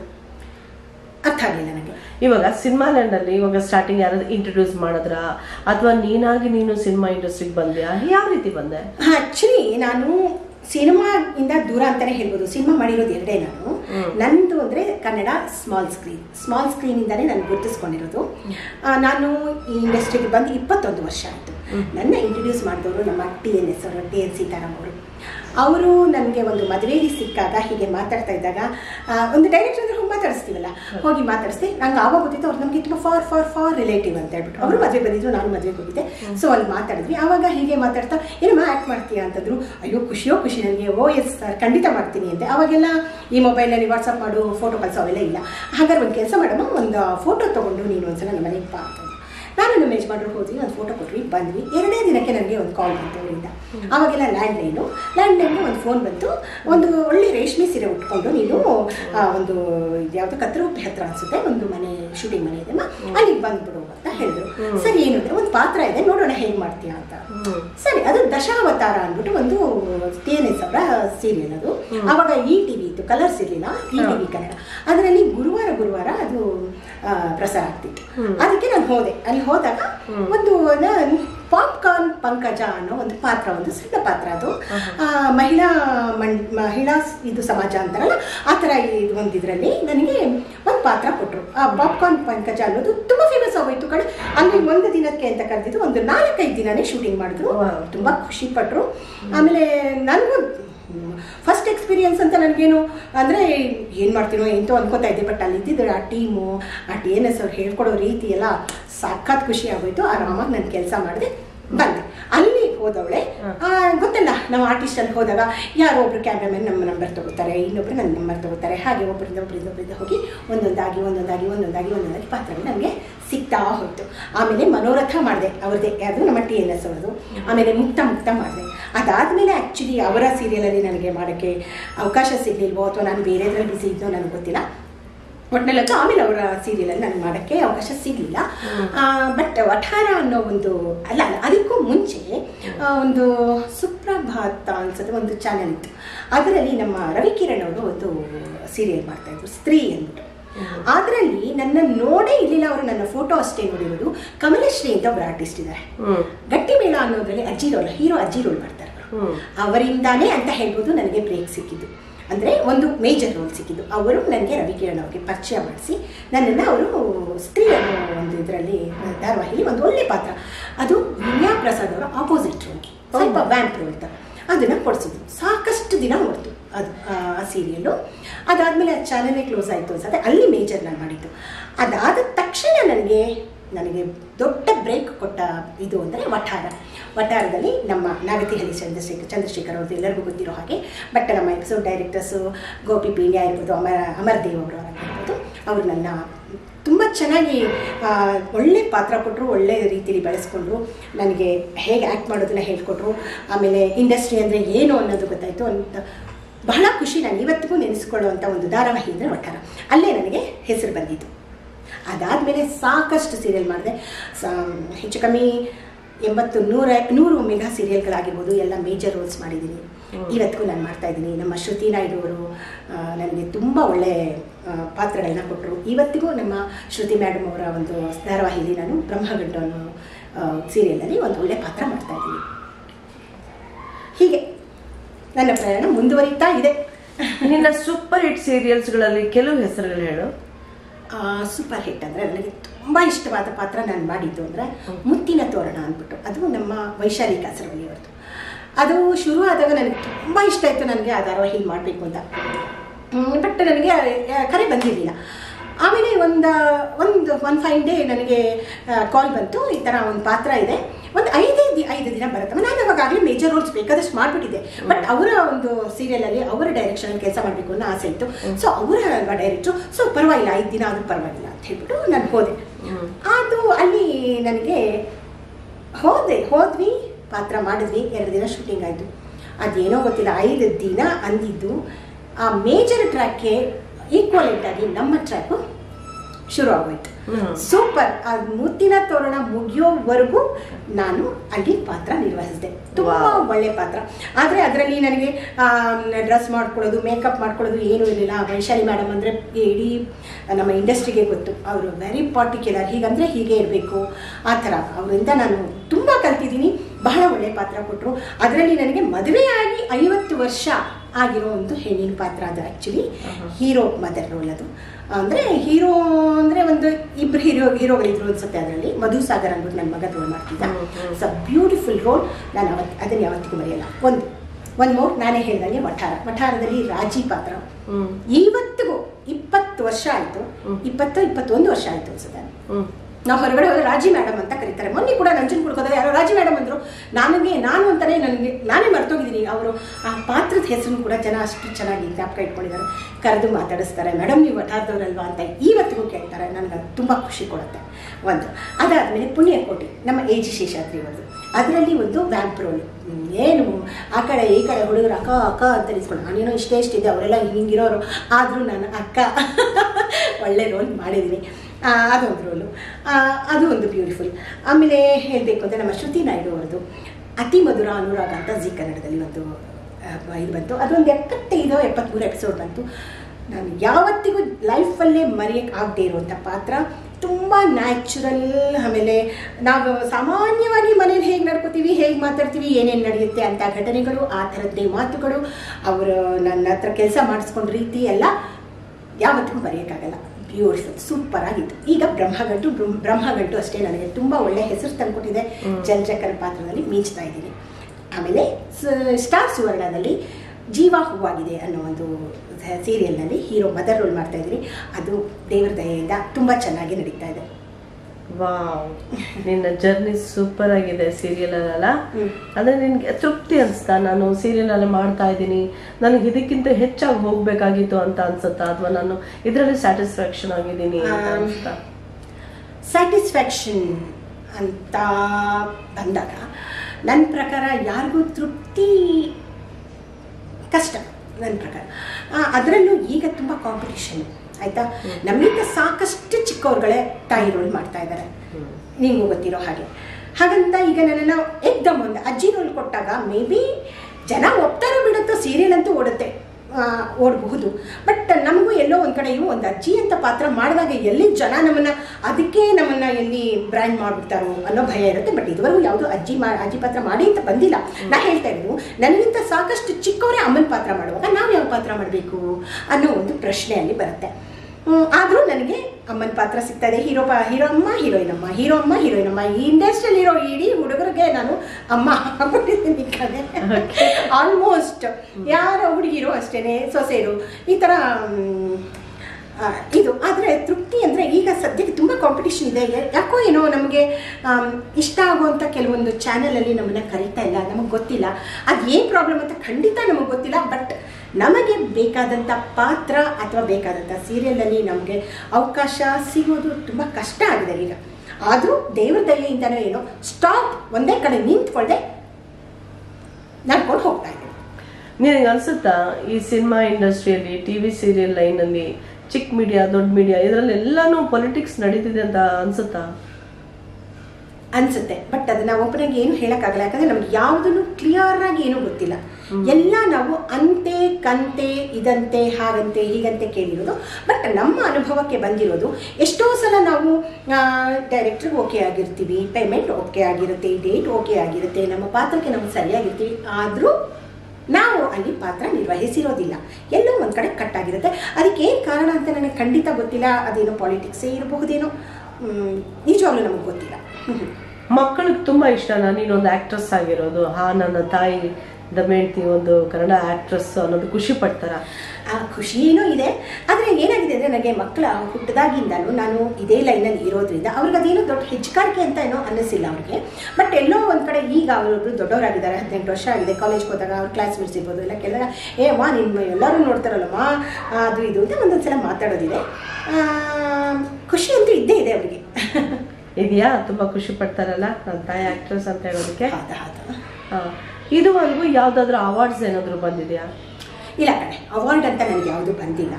ಅರ್ಥ ಆಗಲಿಲ್ಲ ನನಗೆ ಇವಾಗ ಸಿನಿಮಾ ಲ್ಯಾಂಡಲ್ಲಿ ಇವಾಗ ಸ್ಟಾರ್ಟಿಂಗ್ ಯಾರಾದ್ರು ಇಂಟ್ರೊಡ್ಯೂಸ್ ಮಾಡಿದ್ರ ಅಥವಾ ನೀನಾಗಿ ನೀನು ಸಿನಿಮಾ ಇಂಡಸ್ಟ್ರಿಗೆ ಬಂದ್ಯಾ ಯಾವ ರೀತಿ ಬಂದೆ ಆಕ್ಚುಲಿ ನಾನು ಸಿನಿಮಾ ಇಂದ ದೂರ ಅಂತಾನೆ ಹೇಳ್ಬೋದು ಸಿನಿಮಾ ಮಾಡಿರೋದು ಎರಡೇ ನಾನು ನಂದು ಅಂದ್ರೆ Kannada small screen small screen ಇಂದಾನೆ ನಾನು ಗುರುತಿಸ್ಕೊಂಡಿರೋದು ಆ, ನಾನು ಈ ಇಂಡಸ್ಟ್ರಿಗೆ ಬಂದು ಇಪ್ಪತ್ತೊಂದು ವರ್ಷ ಆಯಿತು ನನ್ನ ಇಂಟ್ರೊಡ್ಯೂಸ್ ಮಾಡಿದವರು ನಮ್ಮ ಟಿ ಎನ್ ಎಸ್ ಅವರು ಟಿ ಎನ್ ಸೀತಾರಾಮ್ ಅವರು ಅವರು ನನಗೆ ಒಂದು ಮದುವೆಯಲ್ಲಿ ಸಿಕ್ಕಾಗ ಹೀಗೆ ಮಾತಾಡ್ತಾ ಇದ್ದಾಗ ಆ, ಒಂದು ಡೈರೆಕ್ಟರ್ ಅಂದ್ರೆ ಹೋಗಿ ಮಾತಾಡಿಸ್ತೀವಲ್ಲ ಹೋಗಿ ಮಾತಾಡಿಸ್ದೆ ನಂಗೆ ಆವಾಗ ಗೊತ್ತಿತ್ತು ಅವ್ರು ನಮಗೆ ತುಂಬ ಫಾರ್ ಫಾರ್ ಫಾರ್ ರಿಲೇಟಿವ್ ಅಂತ ಹೇಳ್ಬಿಟ್ಟು ಅವರು ಮದುವೆ ಬಂದಿದ್ರು ನಾನು ಮದುವೆಗೆ ಹೋಗಿದ್ದೆ ಸೊ ಅಲ್ಲಿ ಮಾತಾಡಿದ್ವಿ ಆವಾಗ ಹೀಗೆ ಮಾತಾಡ್ತಾ ಏನಮ್ಮ ಆ್ಯಕ್ಟ್ ಮಾಡ್ತೀಯಾ ಅಂತಂದ್ರು ಅಯ್ಯೋ ಖುಷಿಯೋ ಖುಷಿ ನನಗೆ ಓ ಎಸ್ ಸರ್ ಖಂಡಿತ ಮಾಡ್ತೀನಿ ಅಂತೆ ಅವಾಗೆಲ್ಲ ಈ ಮೊಬೈಲಲ್ಲಿ ವಾಟ್ಸಪ್ ಮಾಡು ಫೋಟೋ ಕಳಿಸೋ ಅವೆಲ್ಲ ಇಲ್ಲ ಹಾಗಾದ್ರೆ ಒಂದು ಕೆಲಸ ಮಾಡಮ್ಮ ಒಂದು ಫೋಟೋ ತೊಗೊಂಡು ನೀನು ಒಂದ್ಸಲ ನಮ್ಮ ಮನೆಗೆ ಬಾ ಅಂತಂದ್ರು ನಾನು ನಮ್ಮ ಯಜಮಾನ್ರು ಹೋದ್ವಿ ಒಂದು ಫೋಟೋ ಕೊಟ್ವಿ ಬಂದ್ವಿ ಎರಡೇ ದಿನಕ್ಕೆ ನನಗೆ ಒಂದು ಕಾಲ್ ಬಂತು ಅವರಿಂದ ಆವಾಗೆಲ್ಲ ಲ್ಯಾಂಡ್ ಲೈನು ಲ್ಯಾಂಡ್ ಲೈನ್ಗೆ ಒಂದು ಫೋನ್ ಬಂತು ಒಂದು ಒಳ್ಳೆ ರೇಷ್ಮೆ ಸೀರೆ ಉಟ್ಕೊಂಡು ನೀನು ಆ, ಒಂದು ಯಾವುದು ಕತ್ರಗುಪ್ಪೆ ಹತ್ರ ಅನ್ಸುತ್ತೆ ಒಂದು ಮನೆ ಶೂಟಿಂಗ್ ಮನೆ ಇದೆಮ್ಮ ಅಲ್ಲಿಗೆ ಬಂದ್ಬಿಡು ಅಂತ ಹೇಳಿದ್ರು ಸರಿ ಏನು ಅಂದ್ರೆ ಒಂದು ಪಾತ್ರ ಇದೆ ನೋಡೋಣ ಹೇಗೆ ಮಾಡ್ತೀಯಾ ಅಂತ ಸರಿ ಅದು ದಶಾವತಾರ ಅಂದ್ಬಿಟ್ಟು ಒಂದು ಟಿ ಎನ್ ಎಸ್ ಅವರ ಸೀರಿಯಲ್ ಅದು ಅವಾಗ ಈ ಟಿವಿ ಇತ್ತು ಕಲರ್ಸ್ ಇರಲಿಲ್ಲ ಈ ಟಿವಿ ಕನ್ನಡ ಅದರಲ್ಲಿ ಗುರುವಾರ ಗುರುವಾರ ಅದು ಆ, ಪ್ರಸಾರ ಆಗ್ತಿತ್ತು ಅದಕ್ಕೆ ನಾನು ಹೋದೆ ಅಲ್ಲಿ ಹೋದಾಗ ಒಂದು ಪಾಪ್ಕಾರ್ನ್ ಪಂಕಜ ಅನ್ನೋ ಒಂದು ಪಾತ್ರ ಒಂದು ಸಣ್ಣ ಪಾತ್ರ ಅದು ಆ, ಮಹಿಳಾ ಮಂ ಮಹಿಳಾ ಸ್- ಇದು ಸಮಾಜ ಅಂತಾರಲ್ಲ ಆ ಥರ ಇದು ಒಂದು ಇದರಲ್ಲಿ ನನಗೆ ಒಂದು ಪಾತ್ರ ಕೊಟ್ಟರು ಆ ಪಾಪ್ಕಾರ್ನ್ ಪಂಕಜ ಅನ್ನೋದು ತುಂಬ ಫೇಮಸ್ ಆಗೋಯ್ತು ಕಡೆ ಅಲ್ಲಿ ಒಂದು ದಿನಕ್ಕೆ ಅಂತ ಕರೆದಿದ್ದು ಒಂದು ನಾಲ್ಕೈದು ದಿನನೇ ಶೂಟಿಂಗ್ ಮಾಡಿದ್ರು Wow. ತುಂಬ ಖುಷಿ ಪಟ್ಟರು ಆಮೇಲೆ ನನಗೂ ಫಸ್ಟ್ ಎಕ್ಸ್ಪೀರಿಯನ್ಸ್ ಅಂತ ನನಗೇನು ಅಂದರೆ ಏನು ಮಾಡ್ತೀನೋ ಎಂತೋ ಅನ್ಕೋತಾ ಇದ್ದೆ ಬಟ್ ಅಲ್ಲಿ ಇದ್ದಿದ್ದು ಆ ಟೀಮು ಆ ಟಿ ಎನ್ ಎಸ್ ಅವ್ರು ಹೇಳ್ಕೊಡೋ ರೀತಿ ಎಲ್ಲ ಸಖತ್ ಖುಷಿ ಆಗೋಯ್ತು ಆರಾಮಾಗಿ ನಾನು ಕೆಲಸ ಮಾಡಿದೆ ಬಂದೆ ಅಲ್ಲಿ ಹೋದವಳೆ ಆ, ಗೊತ್ತಲ್ಲ ನಾವು ಆರ್ಟಿಸ್ಟ್ ಅಲ್ಲಿ ಹೋದಾಗ ಯಾರೋ ಒಬ್ರು ಕ್ಯಾಮ್ರಾಮನ್ ನಮ್ಮ ನಂಬರ್ ತಗೋತಾರೆ ಇನ್ನೊಬ್ರು ನನ್ನ ನಂಬರ್ ತಗೋತಾರೆ ಹಾಗೆ ಒಬ್ಬರಿಂದ ಒಬ್ಬರಿಂದ ಒಬ್ಬರಿಂದ ಹೋಗಿ ಒಂದೊಂದಾಗಿ ಒಂದೊಂದಾಗಿ ಒಂದೊಂದಾಗಿ ಒಂದೊಂದಾಗಿ ಪಾತ್ರಗಳು ನನಗೆ ಸಿಗ್ತಾ ಹೋಯ್ತು ಆಮೇಲೆ ಮನೋರಥ ಮಾಡಿದೆ ಅವ್ರದ್ದೇ ಅದು ನಮ್ಮ ಟಿ ಎನ್ ಎಸ್ ಅವ್ರದ್ದು ಆಮೇಲೆ ಮುಕ್ತ ಮುಕ್ತ ಮಾಡಿದೆ ಅದಾದಮೇಲೆ ಆ್ಯಕ್ಚುಲಿ ಅವರ ಸೀರಿಯಲಲ್ಲಿ ನನಗೆ ಮಾಡೋಕ್ಕೆ ಅವಕಾಶ ಸಿಗಲಿಲ್ವೋ ಅಥವಾ ನಾನು ಬೇರೆದ್ರಲ್ಲಿ ಬಿಸಿ ಇದ್ದೋ ನನಗೆ ಗೊತ್ತಿಲ್ಲ ಒಟ್ಟಿನಲ್ಲಂತೂ ಆಮೇಲೆ ಅವರ ಸೀರಿಯಲಲ್ಲಿ ನಾನು ಮಾಡೋಕ್ಕೆ ಅವಕಾಶ ಸಿಗಲಿಲ್ಲ ಬಟ್ ವಠಾರ ಅನ್ನೋ ಒಂದು ಅಲ್ಲ ಅಲ್ಲ ಅದಕ್ಕೂ ಮುಂಚೆ ಆ, ಒಂದು ಸುಪ್ರಭಾತ ಅನ್ಸುತ್ತೆ ಒಂದು ಚಾನೆಲ್ ಇತ್ತು ಅದರಲ್ಲಿ ನಮ್ಮ ರವಿಕಿರಣ್ ಅವರು ಒಂದು ಸೀರಿಯಲ್ ಮಾಡ್ತಾಯಿದ್ರು ಸ್ತ್ರೀ ಅಂದ್ಬಿಟ್ಟು ಅದರಲ್ಲಿ ನನ್ನ ನೋಡೇ ಇರಲಿಲ್ಲ ಅವರು ನನ್ನ ಫೋಟೋ ಅಷ್ಟೇ ನೋಡಿರೋದು ಕಮಲಶ್ರೀ ಅಂತ ಒಬ್ಬರು ಆರ್ಟಿಸ್ಟ್ ಇದ್ದಾರೆ ಹ್ಮ್ ಗಟ್ಟಿ ಮೇಳ ಅನ್ನೋದ್ರಲ್ಲಿ ಅಜ್ಜಿ ರೋಲ್ ಹೀರೋ ಅಜ್ಜಿ ರೋಲ್ ಮಾಡ್ತಾರೆ ಅವರು ಹ್ಮ್ ಅವರಿಂದಾನೇ ಅಂತ ಹೇಳ್ಬೋದು ನನಗೆ ಬ್ರೇಕ್ ಸಿಕ್ಕಿದ್ದು ಅಂದರೆ ಒಂದು ಮೇಜರ್ ರೋಲ್ ಸಿಕ್ಕಿದ್ದು ಅವರು ನನಗೆ ರವಿಕಿರಣ್ ಅವ್ರಿಗೆ ಪರಿಚಯ ಮಾಡಿಸಿ ನನ್ನನ್ನು ಅವರು ಸ್ತ್ರೀ ಅನ್ನೋ ಒಂದು ಇದರಲ್ಲಿ ಧಾರಾವಾಹಿಲಿ ಒಂದು ಒಳ್ಳೆ ಪಾತ್ರ ಅದು ವಿನ್ಯಾ ಪ್ರಸಾದ್ ಅವರ ಆಪೋಸಿಟ್ ರೋಲ್ ಸ್ವಲ್ಪ ವ್ಯಾಂಪ್ ರೋಲ್ ಥರ ಅದನ್ನು ಕೊಡಿಸಿದ್ರು ಸಾಕಷ್ಟು ದಿನ ಹೊಡ್ತು ಅದು ಆ ಸೀರಿಯಲ್ಲು ಅದಾದಮೇಲೆ ಆ ಚಾನಲೇ ಕ್ಲೋಸ್ ಆಯಿತು ಅನ್ಸುತ್ತೆ ಅಲ್ಲಿ ಮೇಜರ್ ನಾನು ಮಾಡಿದ್ದು ಅದಾದ ತಕ್ಷಣ ನನಗೆ ನನಗೆ ದೊಡ್ಡ ಬ್ರೇಕ್ ಕೊಟ್ಟ ಇದು ಅಂದರೆ ವಠಾರ ವಠಾರದಲ್ಲಿ ನಮ್ಮ ನಾಗತಿಹಳ್ಳಿ ಚಂದ್ರಶೇಖರ್ ಚಂದ್ರಶೇಖರ್ ಅವ್ರದ್ದು ಎಲ್ಲರಿಗೂ ಗೊತ್ತಿರೋ ಹಾಗೆ ಬಟ್ ನಮ್ಮ ಎಪಿಸೋಡ್ ಡೈರೆಕ್ಟರ್ಸು ಗೋಪಿ ಪೀಣ್ಯ ಇರ್ಬೋದು ಅಮರ ಅಮರ್ ದೇವ್ ಅವರು ಆಗಿರ್ಬೋದು ಅವರು ನನ್ನ ತುಂಬ ಚೆನ್ನಾಗಿ ಆ, ಒಳ್ಳೆ ಪಾತ್ರ ಕೊಟ್ಟರು ಒಳ್ಳೆ ರೀತಿಯಲ್ಲಿ ಬೆಳೆಸ್ಕೊಂಡ್ರು ನನಗೆ ಹೇಗೆ ಆ್ಯಕ್ಟ್ ಮಾಡೋದನ್ನ ಹೇಳ್ಕೊಟ್ರು ಆಮೇಲೆ ಇಂಡಸ್ಟ್ರಿ ಅಂದರೆ ಏನು ಅನ್ನೋದು ಗೊತ್ತಾಯಿತು ಅಂತ ಬಹಳ ಖುಷಿ ನಾನು ಇವತ್ತಿಗೂ ನೆನೆಸ್ಕೊಳ್ಳುವಂಥ ಒಂದು ಧಾರಾವಾಹಿ ಅಂದರೆ ಒಟ್ಟಾರ ಅಲ್ಲೇ ನನಗೆ ಹೆಸರು ಬಂದಿದ್ದು ಅದಾದಮೇಲೆ ಸಾಕಷ್ಟು ಸೀರಿಯಲ್ ಮಾಡಿದೆ ಸಾ ಹೆಚ್ಚು ಕಮ್ಮಿ ಎಂಬತ್ತು ನೂರ ನೂರು ಮೆಗಾ ಸೀರಿಯಲ್ಗಳಾಗಿರ್ಬೋದು ಎಲ್ಲ ಮೇಜರ್ ರೋಲ್ಸ್ ಮಾಡಿದ್ದೀನಿ ಇವತ್ತಿಗೂ ನಾನು ಮಾಡ್ತಾ ಇದ್ದೀನಿ ನಮ್ಮ ಶ್ರುತಿ ನಾಯ್ಡು ಅವರು ಆ, ನನಗೆ ತುಂಬ ಒಳ್ಳೆ ಆ, ಪಾತ್ರಗಳನ್ನ ಕೊಟ್ಟರು ಇವತ್ತಿಗೂ ನಮ್ಮ ಶ್ರುತಿ ಮೇಡಮ್ ಅವರ ಒಂದು ಧಾರಾವಾಹಿಯಲ್ಲಿ ನಾನು ಬ್ರಹ್ಮಗಂಡು ಅನ್ನೋ ಸೀರಿಯಲಲ್ಲಿ ಒಂದು ಒಳ್ಳೆ ಪಾತ್ರ ಮಾಡ್ತಾ ಇದ್ದೀನಿ ಹೀಗೆ ನನ್ನ ಪ್ರಯಾಣ ಮುಂದುವರಿತಾ ಇದೆ ನಿನ್ನ ಸೂಪರ್ ಹಿಟ್ ಸೀರಿಯಲ್ಸ್ಗಳಲ್ಲಿ ಕೆಲವು ಹೆಸರುಗಳು ಹೇಳು ಸೂಪರ್ ಹಿಟ್ ಅಂದರೆ ನನಗೆ ತುಂಬ ಇಷ್ಟವಾದ ಪಾತ್ರ ನಾನು ಮಾಡಿದ್ದು ಅಂದರೆ ಮುತ್ತಿನ ತೋರಣ ಅಂದ್ಬಿಟ್ಟು ಅದು ನಮ್ಮ ವೈಶಾಲಿ ಕಾಸರವಳ್ಳಿ ಅವ್ರದ್ದು ಅದು ಶುರು ಆದಾಗ ನನಗೆ ತುಂಬ ಇಷ್ಟ ಆಯಿತು ನನಗೆ ಆ ಧಾರಾವಾಹಿ ಮಾಡಬೇಕು ಅಂತ ಬಟ್ ನನಗೆ ಆ, ಕರೆ ಬಂದಿರಲಿಲ್ಲ ಆಮೇಲೆ ಒಂದು ಒಂದು ಒನ್ ಫೈವ್ ಡೇ ನನಗೆ ಕಾಲ್ ಬಂತು ಈ ಥರ ಒಂದು ಪಾತ್ರ ಇದೆ ಒಂದು ಐದೇ ದಿ ಐದು ದಿನ ಬರುತ್ತೆ ನಾನು ಅವಾಗಲೇ ಮೇಜರ್ ರೋಲ್ಸ್ ಬೇಕಾದಷ್ಟು ಮಾಡಿಬಿಟ್ಟಿದ್ದೆ ಬಟ್ ಅವರ ಒಂದು ಸೀರಿಯಲಲ್ಲಿ ಅವರ ಡೈರೆಕ್ಷನ್ ಕೆಲಸ ಮಾಡಬೇಕು ಅನ್ನೋ ಆಸೆ ಇತ್ತು ಸೊ ಅವರ ಡೈರೆಕ್ಟ್ರು ಸೊ ಪರವಾಗಿಲ್ಲ ಐದು ದಿನ ಆದರೂ ಪರವಾಗಿಲ್ಲ ಅಂತ ಹೇಳ್ಬಿಟ್ಟು ನಾನು ಹೋದೆ ಅದು ಅಲ್ಲಿ ನನಗೆ ಹೋದೆ ಹೋದ್ವಿ ಪಾತ್ರ ಮಾಡಿದ್ವಿ ಎರಡು ದಿನ ಶೂಟಿಂಗ್ ಆಯಿತು ಅದೇನೋ ಗೊತ್ತಿಲ್ಲ ಐದು ದಿನ ಅಂದಿದ್ದು ಆ ಮೇಜರ್ ಟ್ರ್ಯಾಕ್ಗೆ ಈಕ್ವಲೆಂಟ್ ಆಗಿ ನಮ್ಮ ಟ್ರ್ಯಾಕು ಶುರು ಆಗೋಯ್ತು ಹ್ಮ್. ಸೂಪರ್ ಆ ಮುತ್ತಿನ ತೋರಣ ಮುಗಿಯೋವರೆಗೂ ನಾನು ಅಲ್ಲಿ ಪಾತ್ರ ನಿರ್ವಹಿಸಿದೆ ತುಂಬಾ Wow. ಒಳ್ಳೆ ಪಾತ್ರ ಆದರೆ ಅದರಲ್ಲಿ ನನಗೆ ಡ್ರೆಸ್ ಮಾಡ್ಕೊಳ್ಳೋದು ಮೇಕಪ್ ಮಾಡ್ಕೊಳ್ಳೋದು ಏನೂ ಇರಲಿಲ್ಲ ವೈಶಾಲಿ ಮೇಡಮ್ ಅಂದರೆ ಇಡೀ ನಮ್ಮ ಇಂಡಸ್ಟ್ರಿಗೆ ಗೊತ್ತು ಅವರು ವೆರಿ ಪಾರ್ಟಿಕ್ಯುಲರ್ ಹೀಗಂದರೆ ಹೀಗೆ ಇರಬೇಕು ಆ ಥರ ಅವರಿಂದ ನಾನು ತುಂಬ ಕಲ್ತಿದ್ದೀನಿ ಬಹಳ ಒಳ್ಳೆ ಪಾತ್ರ ಕೊಟ್ಟರು ಅದರಲ್ಲಿ ನನಗೆ ಮದುವೆಯಾಗಿ ಐವತ್ತು ವರ್ಷ ಆಗಿರೋ ಒಂದು ಹೆಣ್ಣಿನ ಪಾತ್ರ ಅದು ಆ್ಯಕ್ಚುಲಿ ಹೀರೋ ಮದರ್ ರೋಲ್ ಅದು ಅಂದರೆ ಹೀರೋ ಅಂದರೆ ಒಂದು ಇಬ್ಬರು ಹೀರೋ ಹೀರೋಗಳಿದ್ರು ಅನ್ಸುತ್ತೆ ಅದರಲ್ಲಿ ಮಧು ಸಾಗರ್ ಅಂದ್ಬಿಟ್ಟು ನನ್ನ ಮಗ ರೋಲ್ ಮಾಡ್ತಿದ್ದ hmm, hmm. So beautiful role ನಾನು ಅವತ್ತು ಅದನ್ನು ಯಾವತ್ತಿಗೂ ಮರೆಯಲ್ಲ ಒಂದು ಒಂದು ಮೋರ್ ನಾನೇ ಹೇಳ್ದಂಗೆ ವಠಾರ ವಠಾರದಲ್ಲಿ ರಾಜಿ ಪಾತ್ರ ಹ್ಮ್ ಇವತ್ತಿಗೂ ಇಪ್ಪತ್ತು ವರ್ಷ ಆಯಿತು ಹ್ಮ್. ಇಪ್ಪತ್ತು ಇಪ್ಪತ್ತೊಂದು ವರ್ಷ ಆಯಿತು ಅನ್ಸುತ್ತೆ ಹ್ಮ್ ನಾವು ಹೊರಗಡೆ ಹೋದ್ರೆ ರಾಜಿ ಮೇಡಮ್ ಅಂತ ಕರೀತಾರೆ ಮೊನ್ನೆ ಕೂಡ ನಂಜನ್ ಕುಡ್ಕೋದ್ರೆ ಯಾರೋ ರಾಜಿ ಮೇಡಮ್ ಅಂದರು ನನಗೆ ನಾನು ಅಂತಾನೆ ನನಗೆ ನಾನೇ ಮರ್ತೋಗಿದ್ದೀನಿ ಅವರು ಆ ಪಾತ್ರದ ಹೆಸರು ಕೂಡ ಜನ ಅಷ್ಟು ಚೆನ್ನಾಗಿ ಜ್ಞಾಪಕ ಇಟ್ಕೊಂಡಿದ್ದಾರೆ ಕರೆದು ಮಾತಾಡಿಸ್ತಾರೆ ಮೇಡಮ್ ನೀವು ವಠಾರದವ್ರಲ್ವಾ ಅಂತ ಇವತ್ತಿಗೂ ಕೇಳ್ತಾರೆ ನನಗೆ ಅದು ತುಂಬ ಖುಷಿ ಕೊಡುತ್ತೆ ಒಂದು ಅದಾದಮೇಲೆ ಪುಣ್ಯಕೋಟಿ ನಮ್ಮ ಎ ಜಿ ಶೇಷಾದ್ರಿ ಅವರು ಅದರಲ್ಲಿ ಒಂದು ವ್ಯಾಂಪ್ ರೋಲ್ ಏನು ಆ ಕಡೆ ಈ ಕಡೆ ಹುಡುಗರು ಅಕ್ಕ ಅಕ್ಕ ಅಂತ ನಿಲ್ಸ್ಕೊಂಡು ನಾನೇನೋ ಇಷ್ಟೇ ಇಷ್ಟಿದೆ ಅವರೆಲ್ಲ ಹಿಂಗಿರೋರು ಆದರೂ ನಾನು ಅಕ್ಕ ಒಳ್ಳೆ ರೋಲ್ ಮಾಡಿದ್ದೀನಿ ಆ, ಅದೊಂದು ರೋಲು ಆ, ಅದು ಒಂದು ಬ್ಯೂಟಿಫುಲ್ ಆಮೇಲೆ ಹೇಳಬೇಕು ಅಂದರೆ ನಮ್ಮ ಶ್ರುತಿ ನಾಯ್ಡು ಅವರದು ಅತಿ ಮಧುರ ಅನುರಾಗ ಅಂತ ಜಿ ಕನ್ನಡದಲ್ಲಿ ಒಂದು ಆ, ಇದು ಬಂತು ಅದೊಂದು ಎಪ್ಪತ್ತೈದು ಎಪ್ಪತ್ತ್ಮೂರು ಎಪಿಸೋಡ್ ಬಂತು ನಾನು ಯಾವತ್ತಿಗೂ ಲೈಫಲ್ಲೇ ಮರೆಯೋಕ್ಕೆ ಆಗದೆ ಇರುವಂಥ ಪಾತ್ರ ತುಂಬ ನ್ಯಾಚುರಲ್ ಆಮೇಲೆ ನಾವು ಸಾಮಾನ್ಯವಾಗಿ ಮನೇಲಿ ಹೇಗೆ ನಡ್ಕೋತೀವಿ ಹೇಗೆ ಮಾತಾಡ್ತೀವಿ ಏನೇನು ನಡೆಯುತ್ತೆ ಅಂತ ಘಟನೆಗಳು ಆ ಥರದ್ದೇ ಮಾತುಗಳು ಅವರು ನನ್ನ ಹತ್ರ ಕೆಲಸ ಮಾಡಿಸ್ಕೊಂಡ ರೀತಿ ಎಲ್ಲ ಯಾವತ್ತಿಗೂ ಬರೆಯೋಕ್ಕಾಗಲ್ಲ ಬ್ಯೂಟಿಫುಲ್ ಸೂಪರ್ ಆಗಿತ್ತು ಈಗ ಬ್ರಹ್ಮಗಂಟು ಬ್ರಹ್ಮ- ಬ್ರಹ್ಮಗಂಟು ಅಷ್ಟೇ ನನಗೆ ತುಂಬ ಒಳ್ಳೆ ಹೆಸರು ತಂದ್ಕೊಟ್ಟಿದೆ ಹ್ಮ್. ಜಲಚಕ್ರ ಪಾತ್ರದಲ್ಲಿ ಮೀಚ್ತಾ ಇದ್ದೀನಿ ಆಮೇಲೆ ಸ- ಸ್ಟಾರ್ ಸುವರ್ಣದಲ್ಲಿ ಜೀವ ಹೂವಾಗಿದೆ ಅನ್ನೋ ಒಂದು ಸೀರಿಯಲ್ನಲ್ಲಿ ಹೀರೋ ಮದರ್ ರೋಲ್ ಮಾಡ್ತಾ ಇದ್ದೀನಿ ಅದು ದೇವರ ದಯೆಯಿಂದ ತುಂಬ ಚೆನ್ನಾಗಿ ನಡೀತಾ ಇದೆ ವಾವ್ ನಿನ್ನ ಜರ್ನಿ ಸೂಪರ್ ಆಗಿದೆ ಸೀರಿಯಲ್ ಅಲ್ಲ ಹ್ಮ್. ಅಂದ್ರೆ ನಿನ್ಗೆ ತೃಪ್ತಿ ಅನ್ಸ್ತಾ ನಾನು ಸೀರಿಯಲ್ ಅಲ್ಲಿ ಮಾಡ್ತಾ ಇದ್ದೀನಿ ನನಗೆ ಇದಕ್ಕಿಂತ ಹೆಚ್ಚಾಗಿ ಹೋಗ್ಬೇಕಾಗಿತ್ತು ಅಂತ ಅನ್ಸುತ್ತಾ ಅಥವಾ ನಾನು ಇದರಲ್ಲಿ ಸ್ಯಾಟಿಸ್ಫ್ಯಾಕ್ಷನ್ ಆಗಿದ್ದೀನಿ ಅಂತ ಆಮ್. ಅನ್ಸ್ತಾ ಸ್ಯಾಟಿಸ್ಫ್ಯಾಕ್ಷನ್ ಅಂತ ಬಂದಾಗ ನನ್ನ ಪ್ರಕಾರ ಯಾರಿಗೂ ತೃಪ್ತಿ ಕಷ್ಟ ನನ್ನ ಪ್ರಕಾರ ಅದರಲ್ಲೂ ಈಗ ತುಂಬ ಕಾಂಪಿಟಿಷನ್ ಆಯಿತಾ ನಮ್ಮಿಂದ ಸಾಕಷ್ಟು ಚಿಕ್ಕವ್ರುಗಳೇ ತಾಯಿ ರೋಲ್ ಮಾಡ್ತಾ ಇದ್ದಾರೆ ನಿಮಗೂ ಗೊತ್ತಿರೋ ಹಾಗೆ ಹಾಗಂತ ಈಗ ನನ್ನನ್ನು ಎಕ್ದಮ್ ಒಂದು ಅಜ್ಜಿ ರೋಲ್ ಕೊಟ್ಟಾಗ ಮೇ ಬಿ ಜನ ಒಪ್ತಾರೋ ಬಿಡುತ್ತೋ ಸೀರಿಯಲ್ ಅಂತೂ ಓಡುತ್ತೆ ಆ, ಓಡಬಹುದು ಬಟ್ ನಮಗೂ ಎಲ್ಲೋ ಒಂದು ಕಡೆ ಇವು ಒಂದು ಅಜ್ಜಿ ಅಂತ ಪಾತ್ರ ಮಾಡಿದಾಗ ಎಲ್ಲಿ ಜನ ನಮ್ಮನ್ನ ಅದಕ್ಕೆ ನಮ್ಮನ್ನ ಎಲ್ಲಿ ಬ್ರ್ಯಾಂಡ್ ಮಾಡಿಬಿಡ್ತಾರೋ ಅನ್ನೋ ಭಯ ಇರುತ್ತೆ ಬಟ್ ಇದುವರೆಗೂ ಯಾವುದೂ ಅಜ್ಜಿ ಮಾ ಅಜ್ಜಿ ಪಾತ್ರ ಮಾಡಿ ಅಂತ ಬಂದಿಲ್ಲ ನಾ ಹೇಳ್ತಾ ಇದ್ದು ನನಗಿಂತ ಸಾಕಷ್ಟು ಚಿಕ್ಕವರೇ ಅಮ್ಮನ ಪಾತ್ರ ಮಾಡುವಾಗ ನಾವು ಯಾವ ಪಾತ್ರ ಮಾಡಬೇಕು ಅನ್ನೋ ಒಂದು ಪ್ರಶ್ನೆ ಅಲ್ಲಿ ಬರುತ್ತೆ ಆದರೂ ನನಗೆ ಅಮ್ಮನ ಪಾತ್ರ ಸಿಗ್ತಾ ಇದೆ ಹೀರೋ ಪಾ ಹೀರೋ ಅಮ್ಮ ಹೀರೋಯಿನ್ ಅಮ್ಮ ಹೀರೋ ಅಮ್ಮ ಹೀರೋಯಿನ್ ಅಮ್ಮ ಈ ಇಂಡಸ್ಟ್ರಿಯಲ್ಲಿ ಇರೋ ಇಡೀ ಹುಡುಗರಿಗೆ ನಾನು ಅಮ್ಮ ಆಗ್ಬಿಟ್ಟಿದ್ದೀನಿ ಕಣೆ Okay. ಆಲ್ಮೋಸ್ಟ್ ಯಾರ ಹುಡುಗಿರು ಅಷ್ಟೇನೆ ಸೊಸೆರು ಈ ಥರ ಮ್, ಆ, ಇದು ಆದರೆ ತೃಪ್ತಿ ಅಂದರೆ ಈಗ ಸದ್ಯಕ್ಕೆ ತುಂಬ ಕಾಂಪಿಟಿಷನ್ ಇದೆ ಯಾ- ಯಾಕೋ ಏನೋ ನಮಗೆ ಇಷ್ಟ ಆಗುವಂಥ ಕೆಲವೊಂದು ಚಾನಲಲ್ಲಿ ನಮ್ಮನ್ನು ಕರೀತಾ ಇಲ್ಲ ನಮಗೆ ಗೊತ್ತಿಲ್ಲ ಅದು ಏನು ಪ್ರಾಬ್ಲಮ್ ಅಂತ ಖಂಡಿತ ನಮಗೆ ಗೊತ್ತಿಲ್ಲ ಬಟ್ ನಮಗೆ ಬೇಕಾದಂಥ ಪಾತ್ರ ಅಥವಾ ಬೇಕಾದಂಥ ಸೀರಿಯಲಲ್ಲಿ ನಮಗೆ ಅವಕಾಶ ಸಿಗೋದು ತುಂಬ ಕಷ್ಟ ಆಗಿದೆ ಈಗ ಆದರೂ ದೇವ್ರ ದಯೆಯಿಂದನೋ ಏನೋ ಸ್ಟಾಪ್ ಒಂದೇ ಕಡೆ ನಿಂತ್ಕೊಳ್ಳದೆ ನಡ್ಕೊಂಡು ಹೋಗ್ತಾ ಇದ್ದೀನಿ ನಿನಗೆ ಅನ್ಸುತ್ತಾ ಈ ಸಿನಿಮಾ ಇಂಡಸ್ಟ್ರಿಯಲ್ಲಿ ಟಿ ವಿ ಸೀರಿಯಲ್ ಲೈನಲ್ಲಿ ಚಿಕ್ಕ ಮೀಡಿಯಾ ದೊಡ್ಡ ಮೀಡಿಯಾ ಇದರಲ್ಲೆಲ್ಲಾನು ಪೊಲಿಟಿಕ್ಸ್ ನಡೀತಿದೆ ಅಂತ ಅನ್ಸುತ್ತಾ ಅನ್ಸುತ್ತೆ ಬಟ್ ಅದನ್ನ ಒಬ್ಬನಿಗೆ ಏನು ಹೇಳಕ್ಕಾಗಲ್ಲ ಯಾಕಂದ್ರೆ ನಮ್ಗೆ ಯಾವುದನ್ನು ಕ್ಲಿಯರ್ ಆಗಿ ಏನೂ ಗೊತ್ತಿಲ್ಲ ಎಲ್ಲ ನಾವು ಅಂತೆ ಕಂತೆ ಇದಂತೆ ಹಾಗಂತೆ ಹೀಗಂತೆ ಕೇಳಿರೋದು ಬಟ್ ನಮ್ಮ ಅನುಭವಕ್ಕೆ ಬಂದಿರೋದು ಎಷ್ಟೋ ಸಲ ನಾವು ಡೈರೆಕ್ಟ್ರಿಗೆ ಓಕೆ ಆಗಿರ್ತೀವಿ ಪೇಮೆಂಟ್ ಓಕೆ ಆಗಿರುತ್ತೆ ಡೇಟ್ ಓಕೆ ಆಗಿರುತ್ತೆ ನಮ್ಮ ಪಾತ್ರಕ್ಕೆ ನಾವು ಸರಿಯಾಗಿರ್ತೀವಿ ಆದರೂ ನಾವು ಅಲ್ಲಿ ಪಾತ್ರ ನಿರ್ವಹಿಸಿರೋದಿಲ್ಲ ಎಲ್ಲೋ ಒಂದು ಕಡೆ ಕಟ್ ಆಗಿರುತ್ತೆ ಅದಕ್ಕೆ ಏನು ಕಾರಣ ಅಂತ ನನಗೆ ಖಂಡಿತ ಗೊತ್ತಿಲ್ಲ ಅದೇನೋ ಪಾಲಿಟಿಕ್ಸೇ ಇರಬಹುದೇನೋ ಮ್, ನಿಜವಾಗ್ಲೂ ನಮಗೆ ಗೊತ್ತಿಲ್ಲ ಮಕ್ಕಳಿಗೆ ತುಂಬಾ ಇಷ್ಟನಾ ನೀನೊಂದು ಆಕ್ಟ್ರೆಸ್ ಆಗಿರೋದು ಹಾ ನನ್ನ ತಾಯಿ ದಮಯಂತಿ ಒಂದು ಕನ್ನಡ ಆಕ್ಟ್ರೆಸ್ ಅನ್ನೋದು ಖುಷಿ ಪಡ್ತಾರ ಆ ಖುಷಿನೂ ಇದೆ ಆದರೆ ಏನಾಗಿದೆ ಅಂದರೆ ನನಗೆ ಮಕ್ಕಳ ಹುಟ್ಟಿದಾಗಿಂದಲೂ ನಾನು ಇದೇ ಲೈನಲ್ಲಿ ಇರೋದ್ರಿಂದ ಅವ್ರಿಗೆ ಅದೇನೋ ದೊಡ್ಡ ಹೆಚ್ಚುಗಾರಿಕೆ ಅಂತ ಏನೋ ಅನ್ನಿಸಿಲ್ಲ ಅವ್ರಿಗೆ ಬಟ್ ಎಲ್ಲೋ ಒಂದು ಕಡೆ ಈಗ ಅವರೊಬ್ರು ದೊಡ್ಡವರಾಗಿದ್ದಾರೆ ಹದಿನೆಂಟು ವರ್ಷ ಆಗಿದೆ ಕಾಲೇಜ್ಗೆ ಹೋದಾಗ ಅವ್ರ ಕ್ಲಾಸ್ಮೇಟ್ಸ್ ಇರ್ಬೋದು ಇಲ್ಲ ಕೆಲ ಏ ಅಮ್ಮ ನಿಮ್ಮ ಎಲ್ಲರೂ ನೋಡ್ತಾರಲ್ಲಮ್ಮ ಅದು ಇದು ಅಂತ ಒಂದೊಂದು ಸಲ ಮಾತಾಡೋದಿದೆ ಆ, ಖುಷಿ ಅಂತೂ ಇದ್ದೇ ಇದೆ ಅವರಿಗೆ ಇದೆಯಾ ತುಂಬಾ ಖುಷಿ ಪಡ್ತಾರಲ್ಲ ನನ್ನ ತಾಯಿ ಆಕ್ಟ್ರೆಸ್ ಅಂತ ಹೇಳೋದಕ್ಕೆ ಹೌದಾ ಹೌದಾ ಹಾ. ಇದುವರೆಗೂ ಯಾವ್ದಾದ್ರು ಅವಾರ್ಡ್ಸ್ ಏನಾದ್ರು ಬಂದಿದ್ಯಾ ಇಲ್ಲ ಕಣೆ ಅವಾರ್ಡ್ ಅಂತ ನನಗೆ ಯಾವುದು ಬಂದಿಲ್ಲ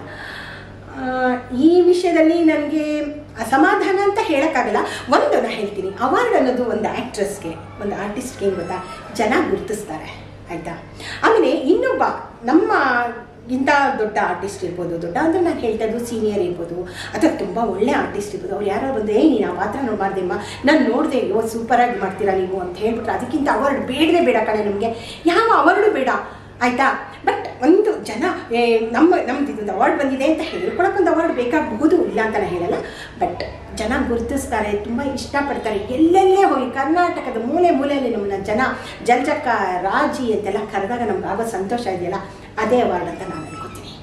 ಆ, ಈ ವಿಷಯದಲ್ಲಿ ನನಗೆ ಅಸಮಾಧಾನ ಅಂತ ಹೇಳೋಕ್ಕಾಗಲ್ಲ ಒಂದು ನಾನು ಹೇಳ್ತೀನಿ ಅವಾರ್ಡ್ ಅನ್ನೋದು ಒಂದು ಆ್ಯಕ್ಟ್ರೆಸ್ಗೆ ಒಂದು ಆರ್ಟಿಸ್ಟ್ಗೆ ಏನು ಗೊತ್ತಾ ಜನ ಗುರುತಿಸ್ತಾರೆ ಆಯಿತಾ ಆಮೇಲೆ ಇನ್ನೊಬ್ಬ ನಮ್ಮ ಇಂಥ ದೊಡ್ಡ ಆರ್ಟಿಸ್ಟ್ ಇರ್ಬೋದು ದೊಡ್ಡ ಅಂದರೆ ನಾನು ಹೇಳ್ತಾ ಇದ್ದು ಸೀನಿಯರ್ ಇರ್ಬೋದು ಅಥವಾ ತುಂಬ ಒಳ್ಳೆ ಆರ್ಟಿಸ್ಟ್ ಇರ್ಬೋದು ಅವ್ರು ಯಾರೋ ಬಂದು ಏ ನೀನು ಆ ಪಾತ್ರ ನೋಡಬಾರ್ದೆಮ್ಮ ನಾನು ನೋಡಿದೆ ಅಯ್ಯೋ ಸೂಪರಾಗಿ ಮಾಡ್ತೀರಾ ನೀವು ಅಂತ ಹೇಳ್ಬಿಟ್ರೆ ಅದಕ್ಕಿಂತ ಅವಾರ್ಡ್ ಬೇಡವೇ ಬೇಡ ಕಣೆ ನಮಗೆ ಯಾವ ಅವಾರ್ಡು ಬೇಡ ಆಯ್ತಾ ಬಟ್ ಒಂದು ಜನ ಏ, ನಮ್ಮ ನಮ್ದು ಇದೊಂದು ಅವಾರ್ಡ್ ಬಂದಿದೆ ಅಂತ ಹೇಳ್ಕೊಳಕ್ಕೊಂದು ಅವಾರ್ಡ್ ಬೇಕಾಗಬಹುದು ಇಲ್ಲ ಅಂತ ನಾನು ಹೇಳಲ್ಲ ಬಟ್ ಜನ ಗುರುತಿಸ್ತಾರೆ ತುಂಬ ಇಷ್ಟಪಡ್ತಾರೆ ಎಲ್ಲೆಲ್ಲೇ ಹೋಗಿ ಕರ್ನಾಟಕದ ಮೂಲೆ ಮೂಲೆಯಲ್ಲಿ ನಮ್ಮನ್ನ ಜನ ಜಲ್ಜಕ್ಕ ರಾಜಿ ಅಂತೆಲ್ಲ ಕರೆದಾಗ ನಮ್ಗೆ ಆಗೋ ಸಂತೋಷ ಇದೆಯಲ್ಲ ಅದೇ ಅವಾರ್ಡ್ ಅಂತ ನಾನು ಅನ್ಕೋತೀನಿ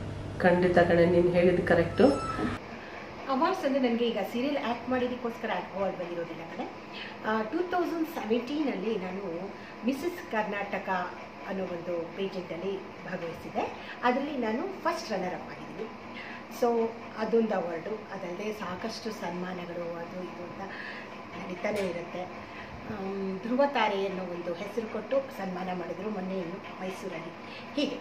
ಖಂಡಿತ ಕಣೆ ನೀನ್ ಹೇಳಿದ್ ಕರೆಕ್ಟು ಅವಾರ್ಡ್ಸ್ ಅಂದರೆ ನನಗೆ ಈಗ ಸೀರಿಯಲ್ ಆ್ಯಕ್ಟ್ ಮಾಡಿದ್ದಕ್ಕೋಸ್ಕರ ಅವಾರ್ಡ್ ಬಂದಿರೋದಿಲ್ಲ ಕಡೆ ಟೂ ತೌಸಂಡ್ ಸೆವೆಂಟೀನಲ್ಲಿ ನಾನು ಮಿಸಸ್ ಕರ್ನಾಟಕ ಅನ್ನೋ ಒಂದು ಪೇಜೆಂಟಲ್ಲಿ ಭಾಗವಹಿಸಿದ್ದೆ ಅದರಲ್ಲಿ ನಾನು ಫಸ್ಟ್ ರನ್ನರ್ ಅಪ್ ಆಗಿದ್ದೀನಿ ಸೊ ಅದೊಂದು ಅವಾರ್ಡು ಅದಲ್ಲದೆ ಸಾಕಷ್ಟು ಸನ್ಮಾನಗಳು ಅದು ಇದು ಅಂತ ನಡೀತಾನೆ ಇರುತ್ತೆ ಆಮ್, ಧ್ರುವ ತಾರೆ ಅನ್ನೋ ಒಂದು ಹೆಸರು ಕೊಟ್ಟು ಸನ್ಮಾನ ಮಾಡಿದ್ರು ಮೊನ್ನೆ ಇನ್ನು ಮೈಸೂರಲ್ಲಿ ಹೀಗೆ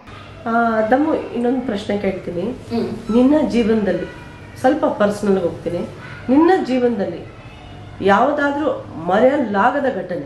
ಆ, ದಮ್ಮು ಇನ್ನೊಂದು ಪ್ರಶ್ನೆ ಕೇಳ್ತೀನಿ ನಿನ್ನ ಜೀವನದಲ್ಲಿ ಸ್ವಲ್ಪ ಪರ್ಸ್ನಲ್ ಹೋಗ್ತೀನಿ ನಿನ್ನ ಜೀವನದಲ್ಲಿ ಯಾವುದಾದ್ರೂ ಮರೆಯಲಾಗದ ಘಟನೆ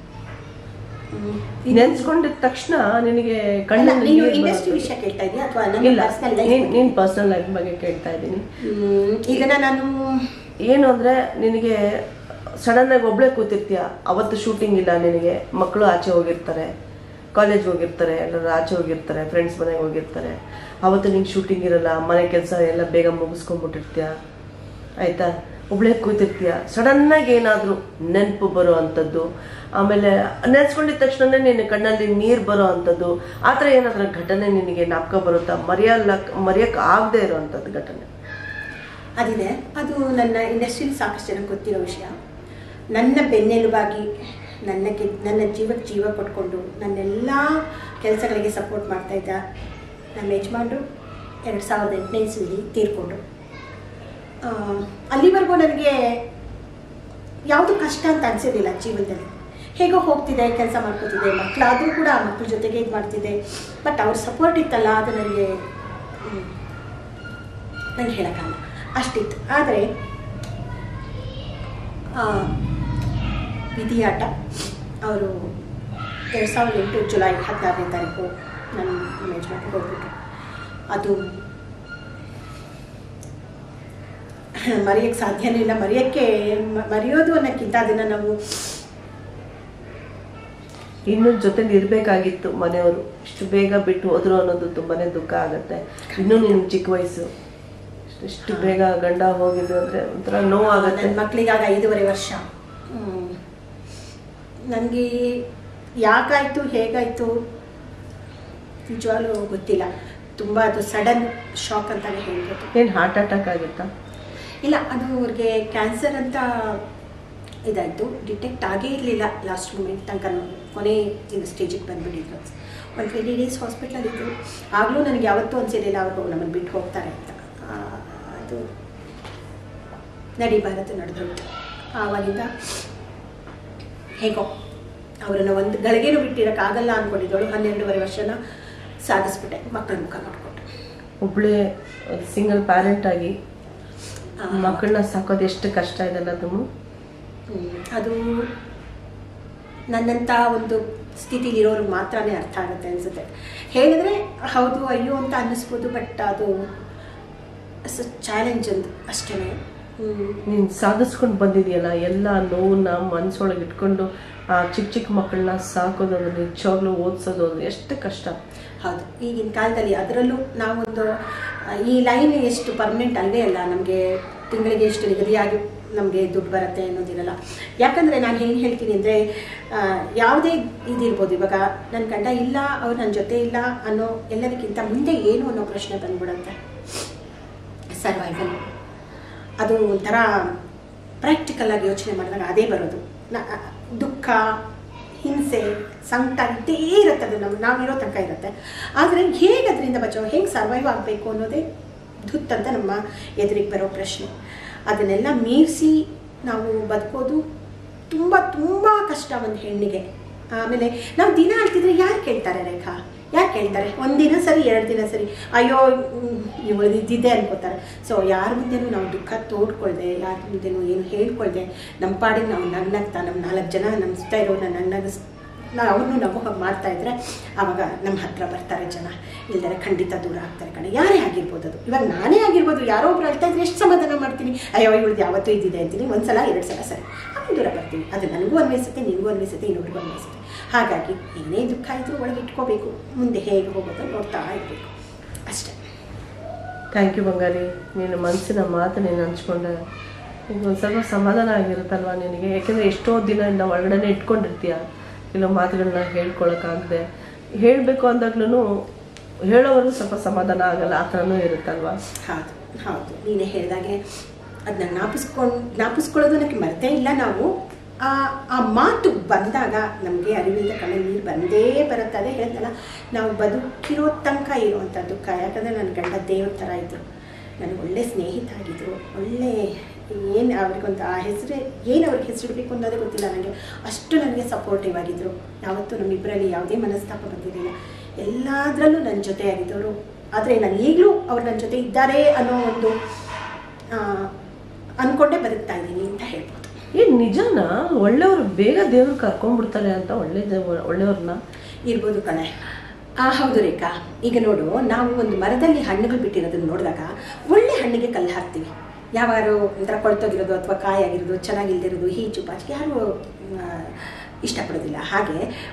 ನೆನ್ಸ್ಕೊಂಡಿದ ತಕ್ಷಣ ನಿನಗೆ ಅಲ್ಲ, ಕಣ್ಣಲ್ಲಿ ನೀನು ನೀರ್ ಇಂಡಸ್ಟ್ರಿ ಬರುತ್ತೆ. ವಿಷಯ ಕೇಳ್ತಾ ಇದೆಯಾ ಅಥವಾ ನನ್ನ ಇಲ್ಲ ಪರ್ಸನಲ್ ಲೈಫ್ ನೀನ್- ನೀನ್ ಪರ್ಸನಲ್ ಲೈಫ್ ಬಗ್ಗೆ ಕೇಳ್ತಾ ಇದ್ದೀನಿ ಇದನ್ನ ನಾನು ಏನು ಅಂದ್ರೆ ನಿನಗೆ ಸಡನ್ ಆಗಿ ಒಬ್ಳೆ ಕೂತಿರ್ತೀಯ ಅವತ್ತು ಶೂಟಿಂಗ್ ಇಲ್ಲ ನಿನಗೆ ಮಕ್ಕಳು ಆಚೆ ಹೋಗಿರ್ತಾರೆ ಕಾಲೇಜ್ ಹೋಗಿರ್ತಾರೆ ಎಲ್ಲರೂ ಆಚೆ ಹೋಗಿರ್ತಾರೆ ಫ್ರೆಂಡ್ಸ್ ಮನೆಗೆ ಹೋಗಿರ್ತಾರೆ ಅವತ್ತು ನಿಂಗೆ ಶೂಟಿಂಗ್ ಇರಲ್ಲ ಮನೆ ಕೆಲಸ ಎಲ್ಲ ಬೇಗ ಮುಗಿಸ್ಕೊಂಡ್ಬಿಟ್ಟಿರ್ತೀಯ ಆಯ್ತಾ ಒಬ್ಳೆ ಕೂತಿರ್ತೀಯ ಸಡನ್ನಾಗಿ ಏನಾದರೂ ನೆನಪು ಬರೋ ಅಂಥದ್ದು ಆಮೇಲೆ ನೆನೆಸ್ಕೊಂಡಿದ ತಕ್ಷಣ ನಿನ್ನ ಕಣ್ಣಲ್ಲಿ ನೀರು ಬರೋ ಅಂಥದ್ದು ಆ ಥರ ಏನಾದರೂ ಘಟನೆ ನಿನಗೆ ನಾಪಕ ಬರುತ್ತಾ ಮರೆಯಲ್ಲ ಮರೆಯೋಕ್ಕೆ ಆಗದೆ ಇರೋ ಅಂಥದ್ದು ಘಟನೆ ಅದಿದೆ ಅದು ನನ್ನ ಇಂಡಸ್ಟ್ರಿಯಲ್ಲಿ ಸಾಕಷ್ಟು ಜನ ಗೊತ್ತಿರೋ ವಿಷಯ ನನ್ನ ಬೆನ್ನೆಲುಬಾಗಿ ನನ್ನ ಕೆ ನನ್ನ ಜೀವಕ್ಕೆ ಜೀವ ಕೊಟ್ಕೊಂಡು ನನ್ನೆಲ್ಲ ಕೆಲಸಗಳಿಗೆ ಸಪೋರ್ಟ್ ಮಾಡ್ತಾ ಇದ್ದ ನಮ್ಮ ಯಜಮಾನ್ರು ಎರಡು ಸಾವಿರದ ಎಂಟನೇ ಇಸ್ವಿಲಿ ತೀರ್ಕೊಂಡ್ರು ಆ, ಅಲ್ಲಿವರೆಗೂ ನನಗೆ ಯಾವುದು ಕಷ್ಟ ಅಂತ ಅನಿಸೋದಿಲ್ಲ ಜೀವನದಲ್ಲಿ ಹೇಗೋ ಹೋಗ್ತಿದೆ ಕೆಲಸ ಮಾಡ್ಕೋತಿದ್ದೆ ಮಕ್ಕಳಾದರೂ ಕೂಡ ಆ ಮಕ್ಕಳ ಜೊತೆಗೆ ಇದು ಮಾಡ್ತಿದ್ದೆ ಬಟ್ ಅವ್ರ ಸಪೋರ್ಟ್ ಇತ್ತಲ್ಲ ಅದು ನನಗೆ ನಂಗೆ ಹೇಳೋಕ್ಕಲ್ಲ ಅಷ್ಟಿತ್ತು ಆದರೆ ವಿಧಿಯಾಟ ಅವರು ಎರಡು ಸಾವಿರದ ಎಂಟು ಜುಲೈ ಹದಿನಾರನೇ ತಾರೀಕು ನನ್ನ ಯಜಮಾನ್ರಿಗೆ ಹೋಗ್ಬಿಟ್ರು ಅದು ಮರೆಯೋಕ್ಕೆ ಸಾಧ್ಯನೇ ಇಲ್ಲ ಮರೆಯೋಕ್ಕೆ ಮ- ಮರೆಯೋದು ಅನ್ನೋಕ್ಕಿಂತ ಅದನ್ನು ನಾವು ಇನ್ನೂ ಜೊತೆಲಿ ಇರಬೇಕಾಗಿತ್ತು ಮನೆಯವರು ಇಷ್ಟು ಬೇಗ ಬಿಟ್ಟು ಹೋದ್ರು ಅನ್ನೋದು ತುಂಬಾನೇ ದುಃಖ ಆಗುತ್ತೆ ಇನ್ನೂ ನಿನ್ ಚಿಕ್ಕ ವಯಸ್ಸು ಇಷ್ಟು- ಇಷ್ಟು ಬೇಗ ಗಂಡ ಹೋಗಿದ್ದು ಅಂದ್ರೆ ಒಂಥರ ನೋವಾಗುತ್ತೆ ನನ್ನ ಮಕ್ಕಳಿಗಾಗ ಐದೂವರೆ ವರ್ಷ ನನಗೆ ಯಾಕಾಯಿತು ಹೇಗಾಯಿತು ನಿಜವಾಗ್ಲೂ ಗೊತ್ತಿಲ್ಲ ತುಂಬ ಅದು ಸಡನ್ ಶಾಕ್ ಅಂತಲೇ ಹೇಳ್ಬೋದು ಏನ್ ಹಾರ್ಟ್ ಅಟ್ಯಾಕ್ ಆಗಿತ್ತಾ ಇಲ್ಲ ಅದು ಅವ್ರಿಗೆ ಕ್ಯಾನ್ಸರ್ ಅಂತ ಇದಾಯಿತು ಡಿಟೆಕ್ಟ್ ಆಗೇ ಇರಲಿಲ್ಲ ಲಾಸ್ಟ್ ಮೂಮೆಂಟ್ ತನಕ ಕೊನೆ ಇದು ಸ್ಟೇಜಿಗೆ ಬಂದುಬಿಟ್ಟಿದ್ರು ಒಂದು ಟ್ವೆಂಟಿ ಡೇಸ್ ಹಾಸ್ಪಿಟ್ಲಲ್ಲಿದ್ದರು ಆಗಲೂ ನನಗೆ ಯಾವತ್ತೂ ಅನಿಸಿರಲಿಲ್ಲ ಅವರು ನಮ್ಮನ್ನು ಬಿಟ್ಟು ಹೋಗ್ತಾರೆ ಅಂತ ಆ, ಅದು ನಡಿಬಾರದು ನಡೆದ್ರು ಆವಾಗಿಂದ ಹೇಗೋ ಅವರನ್ನು ಒಂದು ಗಳಿಗೆನೂ ಬಿಟ್ಟಿರೋಕ್ಕಾಗಲ್ಲ ಅಂದ್ಕೊಂಡಿದ್ದಳು ಹನ್ನೆರಡೂವರೆ ವರ್ಷನ ಸಾಧಿಸ್ಬಿಟ್ಟೆ ಮಕ್ಕಳ ಮುಖ ನೋಡಿಕೊಂಡು ಒಬ್ಳೆ ಸಿಂಗಲ್ ಪ್ಯಾರೆಂಟ್ ಆಗಿ ಆ, ಮಕ್ಕಳನ್ನ ಸಾಕೋದು ಎಷ್ಟು ಕಷ್ಟ ಇದೆಲ್ಲ ತುಂಬ ಹ್ಮ್. ಅದು ನನ್ನಂಥ ಒಂದು ಸ್ಥಿತಿಲಿರೋರಿಗೆ ಮಾತ್ರನೇ ಅರ್ಥ ಆಗುತ್ತೆ ಅನಿಸುತ್ತೆ ಹೇಳಿದ್ರೆ ಹೌದು ಅಯ್ಯೋ ಅಂತ ಅನ್ನಿಸ್ಬೋದು ಬಟ್ ಅದು ಚಾಲೆಂಜ್ ಒಂದು ಅಷ್ಟೇ ನೀನು ಸಾಧಿಸ್ಕೊಂಡು ಬಂದಿದೆಯಲ್ಲ ಎಲ್ಲ ನೋವನ್ನ ಮನಸ್ಸೊಳಗೆ ಇಟ್ಕೊಂಡು ಆ ಚಿಕ್ಕ ಚಿಕ್ಕ ಮಕ್ಕಳನ್ನ ಸಾಕೋದು ಅದು ನಿಜವಾಗ್ಲೂ ಓದಿಸೋದು ಅದು ಎಷ್ಟು ಕಷ್ಟ ಹೌದು ಈಗಿನ ಕಾಲದಲ್ಲಿ ಅದರಲ್ಲೂ ನಾವೊಂದು ಆ, ಈ ಲೈನ್ ಎಷ್ಟು ಪರ್ಮನೆಂಟ್ ಅಲ್ಲವೇ ಅಲ್ಲ ನಮಗೆ ತಿಂಗಳಿಗೆ ಎಷ್ಟು ನಿಗದಿಯಾಗಿ ನಮಗೆ ದುಡ್ಡು ಬರುತ್ತೆ ಅನ್ನೋದಿರಲ್ಲ ಯಾಕಂದರೆ ನಾನು ಏನು ಹೇಳ್ತೀನಿ ಅಂದರೆ ಯಾವುದೇ ಇದಿರ್ಬೋದು ಇವಾಗ ನನ್ನ ಗಂಡ ಇಲ್ಲ ಅವ್ರು ನನ್ನ ಜೊತೆ ಇಲ್ಲ ಅನ್ನೋ ಎಲ್ಲದಕ್ಕಿಂತ ಮುಂದೆ ಏನು ಅನ್ನೋ ಪ್ರಶ್ನೆ ಬಂದ್ಬಿಡುತ್ತೆ ಸರ್ವೈವಲ್ ಅದು ಒಂಥರ ಪ್ರಾಕ್ಟಿಕಲ್ ಆಗಿ ಯೋಚನೆ ಮಾಡಿದಾಗ ಅದೇ ಬರೋದು ನ- ದುಃಖ ಹಿಂಸೆ ಸಂಕಟ ಇದ್ದೇ ಇರುತ್ತೆ ಅದು ನಮ್ಮ ನಾವಿರೋ ತನಕ ಇರುತ್ತೆ ಆದರೆ ಹೇಗೆ ಅದರಿಂದ ಬಚಾವ್ ಹೇಗೆ ಸರ್ವೈವ್ ಆಗಬೇಕು ಅನ್ನೋದೇ ಧುತ್ ಅಂತ ನಮ್ಮ ಎದುರಿಗೆ ಬರೋ ಪ್ರಶ್ನೆ ಅದನ್ನೆಲ್ಲ ಮೀರಿಸಿ ನಾವು ಬದುಕೋದು ತುಂಬ ತುಂಬ ಕಷ್ಟ ಒಂದು ಹೆಣ್ಣಿಗೆ ಆಮೇಲೆ ನಾವು ದಿನ ಆಗ್ತಿದ್ರೆ ಯಾರು ಕೇಳ್ತಾರೆ ರೇಖಾ ಯಾರು ಕೇಳ್ತಾರೆ ಒಂದಿನ ಸರಿ ಎರಡು ದಿನ ಸರಿ ಅಯ್ಯೋ ಇವಳು ಇದ್ದಿದ್ದೆ ಅನ್ಕೋತಾರೆ ಸೊ ಯಾರ ಮುಂದೆನೂ ನಾವು ದುಃಖ ತೋಡ್ಕೊಳ್ದೆ ಯಾರ ಮುಂದೆನೂ ಏನು ಹೇಳ್ಕೊಳ್ದೆ ನಮ್ಮ ಪಾಡಿಗೆ ನಾವು ನಗ್ನಗ್ತಾ ನಮ್ಮ ನಾಲ್ಕು ಜನ ನಮ್ಮ ಸುತ್ತ ಇರೋನ ನಗ್ನಗಿಸ್ ನಾವು ಅವ್ರನ್ನೂ ನಗು ಹಾಗೆ ಮಾಡ್ತಾ ಇದ್ರೆ ಆವಾಗ ನಮ್ಮ ಹತ್ರ ಬರ್ತಾರೆ ಜನ ಇಲ್ದರೆ ಖಂಡಿತ ದೂರ ಆಗ್ತಾರೆ ಕಣೆ ಯಾರೇ ಆಗಿರ್ಬೋದು ಅದು ಇವಾಗ ನಾನೇ ಆಗಿರ್ಬೋದು ಯಾರೋ ಒಬ್ರು ಅಳ್ತಾ ಇದ್ರೆ ಎಷ್ಟು ಸಮಾಧಾನ ಮಾಡ್ತೀನಿ ಅಯ್ಯೋ ಇವಳ್ದು ಯಾವತ್ತೂ ಇದ್ದಿದೆ ಅಂತೀನಿ ಒಂದ್ಸಲ ಎರಡು ಸಲ ಸರಿ ಆಮೇಲೆ ದೂರ ಬರ್ತೀನಿ ಅದು ನನಗೂ ಅನ್ವಯಿಸುತ್ತೆ ನಿನಗೂ ಅನ್ವಯಿಸುತ್ತೆ ಇನ್ನೊಬ್ರಿಗೂ ಅನ್ವಯಿಸುತ್ತೆ ಹಾಗಾಗಿ ಏನೇ ದುಃಖ ಇದ್ರೂ ಒಳಗೆ ಇಟ್ಕೋಬೇಕು ಮುಂದೆ ಹೇಗೆ ಹೋಗೋದು ನೋಡ್ತಾ ಇರಬೇಕು ಅಷ್ಟೇ ಥ್ಯಾಂಕ್ ಯು ಬಂಗಾರಿ ನೀನು ಮನಸ್ಸಿನ ಮಾತು ನೀನು ಹಂಚ್ಕೊಂಡೆ ಈಗ ಒಂದು ಸ್ವಲ್ಪ ಸಮಾಧಾನ ಆಗಿರುತ್ತಲ್ವಾ ನಿನಗೆ ಯಾಕೆಂದರೆ ಎಷ್ಟೋ ದಿನದಿಂದ ಒಳಗಡೆನೆ ಇಟ್ಕೊಂಡಿರ್ತೀಯ ಕೆಲವು ಮಾತುಗಳನ್ನ ಹೇಳ್ಕೊಳಕ್ಕಾಗದೆ ಹೇಳಬೇಕು ಅಂದಾಗ್ಲೂ ಹೇಳೋವರೆಗೂ ಸ್ವಲ್ಪ ಸಮಾಧಾನ ಆಗಲ್ಲ ಆ ಥರನೂ ಇರುತ್ತಲ್ವಾ ಹೌದು ಹೌದು ನೀನೇ ಹೇಳಿದಾಗೆ ಅದನ್ನ ಜ್ಞಾಪಿಸ್ಕೊಂಡು ಜ್ಞಾಪಿಸ್ಕೊಳ್ಳೋದು ನನಗೆ ಮರ್ತೇ ಇಲ್ಲ ನಾವು ಆ ಆ ಮಾತು ಬಂದಾಗ ನಮಗೆ ಅರಿವಿಂದ ಕಣ್ಣ ನೀರು ಬಂದೇ ಬರುತ್ತೆ ಅದೇ ಹೇಳ್ದಲ್ಲ ನಾವು ಬದುಕಿರೋ ತನಕ ಇರುವಂಥ ದುಃಖ ಯಾಕಂದರೆ ನನ್ನ ಗಂಡ ದೇವ್ರ ಥರ ಇದ್ದರು ನನಗೆ ಒಳ್ಳೆ ಸ್ನೇಹಿತ ಆಗಿದ್ದರು ಒಳ್ಳೆ ಏನು ಅವ್ರಿಗೊಂದು ಆ ಹೆಸರೇ ಏನು ಅವ್ರಿಗೆ ಹೆಸರಿಡಬೇಕು ಅನ್ನೋದೇ ಗೊತ್ತಿಲ್ಲ ನನಗೆ ಅಷ್ಟು ನನಗೆ ಸಪೋರ್ಟಿವ್ ಆಗಿದ್ದರು ಯಾವತ್ತೂ ನಮ್ಮಿಬ್ಬರಲ್ಲಿ ಯಾವುದೇ ಮನಸ್ತಾಪ ಬಂದಿರಲಿಲ್ಲ ಎಲ್ಲದರಲ್ಲೂ ನನ್ನ ಜೊತೆ ಆಗಿದ್ದವರು ಆದರೆ ನಾನು ಈಗಲೂ ಅವ್ರು ನನ್ನ ಜೊತೆ ಇದ್ದಾರೆ ಅನ್ನೋ ಒಂದು ಆ, ಅಂದ್ಕೊಂಡೇ ಬದುಕ್ತಾ ಇದ್ದೀನಿ ಅಂತ ಹೇಳ್ಬೋದು ಏನು ನಿಜನಾ ಒಳ್ಳೆಯವರು ಬೇಗ ದೇವ್ರು ಕರ್ಕೊಂಡ್ಬಿಡ್ತಾರೆ ಅಂತ ಒಳ್ಳೆ ಜನ- ಒಳ್ಳೆಯವ್ರನ್ನ ಇರ್ಬೋದು ಕಣೆ ಆ ಹೌದು ರೇಖಾ ಈಗ ನೋಡು ನಾವು ಒಂದು ಮರದಲ್ಲಿ ಹಣ್ಣುಗಳು ಬಿಟ್ಟಿರೋದನ್ನ ನೋಡಿದಾಗ ಒಳ್ಳೆ ಹಣ್ಣಿಗೆ ಕಲ್ಲು ಹಾಕ್ತೀವಿ ಯಾವಾರು ಒಂಥರ ಕೊಳ್ತೋಗಿರೋದು ಅಥವಾ ಕಾಯಾಗಿರೋದು ಚೆನ್ನಾಗಿಲ್ದಿರೋದು ಹೀಚು ಪಾಚಿಗೆ ಯಾರು ಆ, ಇಷ್ಟಪಡೋದಿಲ್ಲ ಹಾಗೆ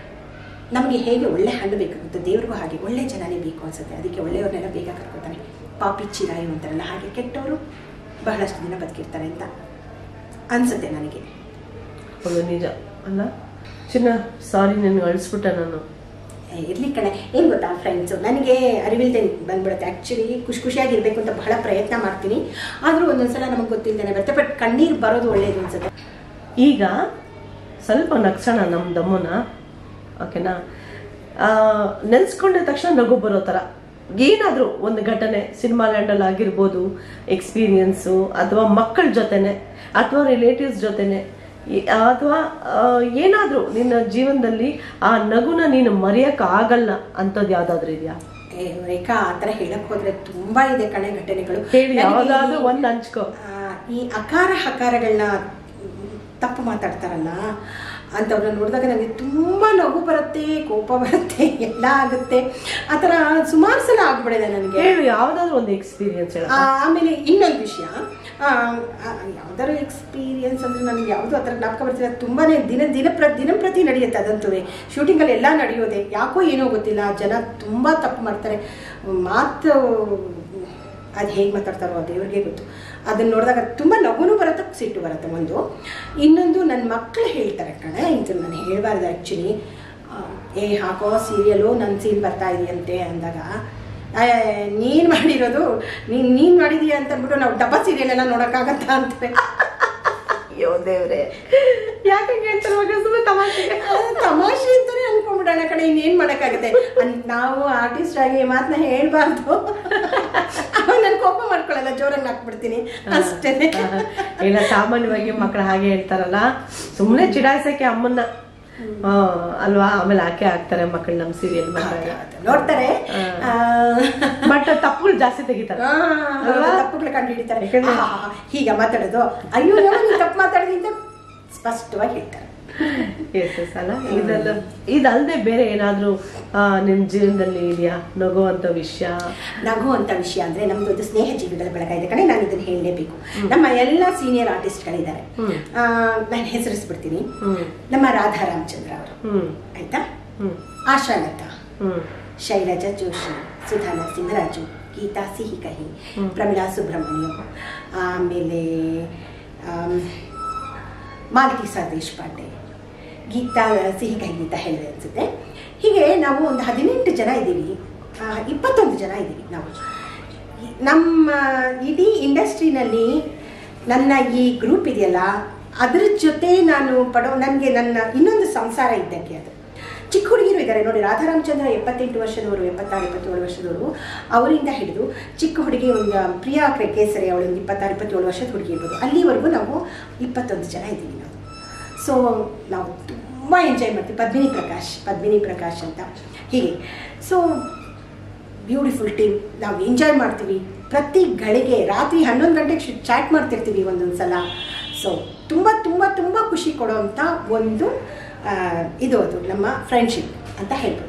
ನಮಗೆ ಹೇಗೆ ಒಳ್ಳೆ ಹಣ್ಣು ಬೇಕಾಗುತ್ತೆ ದೇವ್ರಿಗೂ ಹಾಗೆ ಒಳ್ಳೆ ಜನನೇ ಬೇಕು ಅನ್ಸುತ್ತೆ ಅದಕ್ಕೆ ಒಳ್ಳೆಯವ್ರನ್ನೆಲ್ಲ ಬೇಗ ಕರ್ಕೊತಾನೆ ಪಾಪಿ ಚಿರಾಯು ಅಂತಾರಲ್ಲ ಹಾಗೆ ಕೆಟ್ಟವರು ಬಹಳಷ್ಟು ದಿನ ಬದುಕಿರ್ತಾರೆ ಅಂತ ಅನ್ಸುತ್ತೆ ನನಗೆ ಅದು ನಿಜ ಅಲ್ಲ ಚಿನ್ನ ಸಾರಿ ನಿನ್ಗೆ ಅಳಿಸ್ಬಿಟ್ಟೆ ನಾನು ಇರ್ಲಿ ಕಣೆ ಏನು ಗೊತ್ತಾ ಫ್ರೆಂಡ್ಸು ನನಗೆ ಅರಿವಿಲ್ದೆ ಬಂದ್ಬಿಡುತ್ತೆ ಆ್ಯಕ್ಚುಲಿ ಖುಷಿ ಖುಷಿಯಾಗಿರ್ಬೇಕು ಅಂತ ಬಹಳ ಪ್ರಯತ್ನ ಮಾಡ್ತೀನಿ ಆದರೂ ಒಂದೊಂದ್ಸಲ ನಮಗೆ ಗೊತ್ತಿಲ್ಲದೇ ಬರುತ್ತೆ ಬಟ್ ಕಣ್ಣೀರು ಬರೋದು ಒಳ್ಳೇದು ಅನ್ಸುತ್ತೆ ಈಗ ಸ್ವಲ್ಪ ನಗ್ಸೋಣ ನಮ್ಮ ದಮ್ಮನ ಓಕೆನಾ ನೆನೆಸ್ಕೊಂಡ ತಕ್ಷಣ ನಗು ಬರೋ ಥರ ಏನಾದರೂ ಒಂದು ಘಟನೆ ಸಿನಿಮಾ ಲ್ಯಾಂಡಲ್ಲಿ ಆಗಿರ್ಬೋದು ಎಕ್ಸ್ಪೀರಿಯನ್ಸು ಅಥವಾ ಮಕ್ಕಳ ಜೊತೆನೆ ಅಥವಾ ರಿಲೇಟಿವ್ಸ್ ಜೊತೆನೆ ಈ- ಅಥವಾ ಏನಾದರೂ ನಿನ್ನ ಜೀವನದಲ್ಲಿ ಆ ನಗುನ ನೀನು ಮರೆಯೋಕೆ ಆಗಲ್ಲ ಅಂಥದ್ದು ಯಾವುದಾದ್ರೂ ಇದೆಯಾ ಏ, ರೇಖಾ ಆ ಥರ ಹೇಳಕ್ ಹೋದ್ರೆ ತುಂಬಾ ಇದೆ ಕಣೆ ಘಟನೆಗಳು ಹೇಳಿ ನನಗೆ ಯಾವುದಾದ್ರೂ ಈ- ಒಂದು ಹಂಚ್ಕೋ ಆ, ಈ ಅಕಾರ ಹಕಾರಗಳನ್ನ ತಪ್ಪು ಮಾತಾಡ್ತಾರಲ್ಲ ಅಂಥವ್ರನ್ನ ನೋಡಿದಾಗ ನನಗೆ ತುಂಬ ನಗು ಬರುತ್ತೆ ಕೋಪ ಬರುತ್ತೆ ಎಲ್ಲ ಆಗುತ್ತೆ ಆ ಥರ ಸುಮಾರು ಸಲ ಆಗ್ಬಿಡಿದೆ ನನಗೆ ಹೇಳು ಯಾವುದಾದ್ರೂ ಒಂದು ಎಕ್ಸ್ಪೀರಿಯನ್ಸ್ ಹೇಳ ಆ, ಆಮೇಲೆ ಇನ್ನೊಂದು ವಿಷಯ ಆ, ಆ, ಯಾವ್ದಾದ್ರು ಎಕ್ಸ್ಪೀರಿಯನ್ಸ್ ಅಂದ್ರೆ ನನಗೆ ಯಾವುದು ಆ ಥರ ಜ್ಞಾಪಕ ಬರ್ತಿಲ್ಲ ತುಂಬಾ ದಿನ ದಿನ ಪ್ರ ದಿನಂಪ್ರತಿ ನಡೆಯುತ್ತೆ ಅದಂತೂ ಶೂಟಿಂಗಲ್ಲಿ ಎಲ್ಲ ನಡೆಯೋದೆ ಯಾಕೋ ಏನೋ ಗೊತ್ತಿಲ್ಲ ಜನ ತುಂಬ ತಪ್ಪು ಮಾಡ್ತಾರೆ ಮಾತು ಅದು ಹೇಗೆ ಮಾತಾಡ್ತಾರೋ ಅದು ದೇವ್ರಿಗೆ ಗೊತ್ತು ಅದನ್ನ ನೋಡಿದಾಗ ತುಂಬ ನಗುನು ಬರುತ್ತೆ ಸಿಟ್ಟು ಬರುತ್ತೆ ಒಂದು ಇನ್ನೊಂದು ನನ್ನ ಮಕ್ಕಳು ಹೇಳ್ತಾರೆ ಕಣೆ ಇದು ನಾನು ಹೇಳಬಾರ್ದು ಆ್ಯಕ್ಚುಲಿ ಏ ಹಾಕೋ ಸೀರಿಯಲು ನನ್ನ ಸೀನ್ ಬರ್ತಾ ಇದೆಯಂತೆ ಅಂದಾಗ ನೀನು ಮಾಡಿರೋದು ನೀನು ನೀನು ಮಾಡಿದೀಯ ಅಂತ ಅಂದ್ಬಿಟ್ಟು ನಾವು ಡಬ್ಬ ಸೀರಿಯಲ್ ಎಲ್ಲ ನೋಡೋಕ್ಕಾಗತ್ತಾ ಅಂತಾರೆ ಅಯ್ಯೋ ದೇವ್ರೆ ಯಾಕೆ ಹೇಳ್ತಾರೆ ಮಗ ಸುಮ್ಮನೆ ತಮಾಷೆಗೆ ತಮಾಷೆ ಅಂತಾನೆ ಅನ್ಕೊಂಡ್ಬಿಡೋಣ ಕಡೆ ಇನ್ನೇನ್ ಮಾಡಕ್ಕಾಗತ್ತೆ ಅನ್- ನಾವು ಆರ್ಟಿಸ್ಟ್ ಆಗಿ ಈ ಮಾತನ್ನ ಹೇಳ್ಬಾರ್ದು ಅವಾಗ ನಾನು ಕೋಪ ಮಾಡ್ಕೊಳ್ಳಲ್ಲ ಜೋರಾಗಿ ಹಾಕ್ಬಿಡ್ತೀನಿ ಅಷ್ಟೇ ಇಲ್ಲ ಸಾಮಾನ್ಯವಾಗಿ ಮಕ್ಕಳು ಹಾಗೆ ಹೇಳ್ತಾರಲ್ಲ ಸುಮ್ಮನೆ ಚಿಡಾಯಿಸಕ್ಕೆ ಅಮ್ಮನ್ನ ಆ, ಅಲ್ವಾ ಆಮೇಲೆ ಆಕೆ ಆಗ್ತಾರೆ ಮಕ್ಕಳು ನಮ್ ಸೀರಿಯಲ್ ಬಂದಾಗ ನೋಡ್ತಾರೆ ಆ, ಬಟ್ ತಪ್ಪುಗಳು ಜಾಸ್ತಿ ತೆಗಿತಾರೆ ಆ, ಅಲ್ವಾ? ತಪ್ಪುಗಳು ಕಂಡು ಹಿಡಿತಾರೆ ಯಾಕಂದ್ರೆ- ಹೀಗ ಮಾತಾಡೋದು ಅಯ್ಯೋ ಏನೋ ನೀನ್ ತಪ್ಪು ಮಾತಾಡಿದಿ ಅಂತ ಸ್ಪಷ್ಟವಾಗಿ ಹೇಳ್ತಾರೆ ಎಸ್ ಎಸ್ ಅಲ್ಲ ಇದೆಲ್ಲ ಇದಲ್ಲದೆ ಬೇರೆ ಏನಾದ್ರೂ ಆ, ನಿಮ್ ಜೀವನದಲ್ಲಿ ಇದೆಯಾ ನಗುವಂತ ವಿಷಯ ನಗುವಂತ ವಿಷಯ ಅಂದ್ರೆ ನಮ್ದು ಒಂದು ಸ್ನೇಹ ಜೀವಿಗಳ ಬಳಗ ಇದೆ ಕಣೆ ನಾನು ಇದನ್ನ ಹೇಳಲೇಬೇಕು ನಮ್ಮ ಎಲ್ಲ ಸೀನಿಯರ್ ಆರ್ಟಿಸ್ಟ್ಗಳಿದ್ದಾರೆ ಹ್ಮ್. ನಾನು ಹೆಸರಿಸ್ಬಿಡ್ತೀನಿ ಹ್ಮ್ ನಮ್ಮ ರಾಧಾ ರಾಮಚಂದ್ರ ಅವರು ಹ್ಮ್ ಆಯ್ತಾ ಹ್ಮ್ ಆಶಾ ಲತಾ ಹ್ಮ್ ಶೈಲಜಾ ಜೋಶಿ ಸುಧಾ ನರಸಿಂಹರಾಜು ಗೀತಾ ಸಿಹಿ ಕಹಿ ಹ್ಮ್. ಪ್ರಮಿಳಾ ಸುಬ್ರಹ್ಮಣ್ಯಂ ಆಮೇಲೆ ಆಮ್, ಮಾಲತಿ ಸರ್ ದೇಶಪಾಂಡೆ ಗೀತಾ ಸಿಹಿ ಕಹಿ ಗೀತಾ ಹೇಳಿದೆ ಅನ್ಸುತ್ತೆ ಹೀಗೆ ನಾವು ಒಂದು ಹದಿನೆಂಟು ಜನ ಇದ್ದೀವಿ ಆ, ಇಪ್ಪತ್ತೊಂದು ಜನ ಇದ್ದೀವಿ ನಾವು ಈ- ನಮ್ಮ ಇಡೀ ಇಂಡಸ್ಟ್ರಿನಲ್ಲಿ ನನ್ನ ಈ ಗ್ರೂಪ್ ಇದೆಯಲ್ಲ ಅದ್ರ ಜೊತೆ ನಾನು ಪಡೋ ನನಗೆ ನನ್ನ ಇನ್ನೊಂದು ಸಂಸಾರ ಇದ್ದಕ್ಕೆ ಅದು ಚಿಕ್ಕ ಹುಡುಗಿರು ಇದ್ದಾರೆ ನೋಡಿ ರಾಧಾರಾಮಚಂದ್ರ ಎಪ್ಪತ್ತೆಂಟು ವರ್ಷದವರು ಎಪ್ಪತ್ತಾರು ಎಪ್ಪತ್ತೇಳು ವರ್ಷದವರು ಅವರಿಂದ ಹಿಡಿದು ಚಿಕ್ಕ ಹುಡುಗಿ ಒಂದು ಪ್ರಿಯಾ ಕ್ರೆ- ಕೇಸರಿ ಅವಳು ಒಂದು ಇಪ್ಪತ್ತಾರು ಇಪ್ಪತ್ತೇಳು ವರ್ಷದ ಹುಡುಗಿ ಇರ್ಬೋದು ಅಲ್ಲಿವರೆಗೂ ನಾವು ಇಪ್ಪತ್ತೊಂದು ಜನ ಇದ್ದೀವಿ ನಾವು ಸೊ ನಾವು ತುಂಬ ಎಂಜಾಯ್ ಮಾಡ್ತೀವಿ ಪದ್ಮಿನಿ ಪ್ರಕಾಶ್ ಪದ್ಮಿನಿ ಪ್ರಕಾಶ್ ಅಂತ ಹೀಗೆ ಸೊ ಬ್ಯೂಟಿಫುಲ್ ಟೀಮ್ ನಾವು ಎಂಜಾಯ್ ಮಾಡ್ತೀವಿ ಪ್ರತಿ ಗಳಿಗೆ ರಾತ್ರಿ ಹನ್ನೊಂದು ಗಂಟೆಗೆ ಚಾಟ್ ಮಾಡ್ತಿರ್ತೀವಿ ಒಂದೊಂದು ಸಲ ಸೊ ತುಂಬ ತುಂಬ ತುಂಬ ಖುಷಿ ಕೊಡೋವಂಥ ಒಂದು ಆ, ಇದು ಅದು ನಮ್ಮ ಫ್ರೆಂಡ್ಶಿಪ್ ಅಂತ ಹೇಳ್ಬೋದು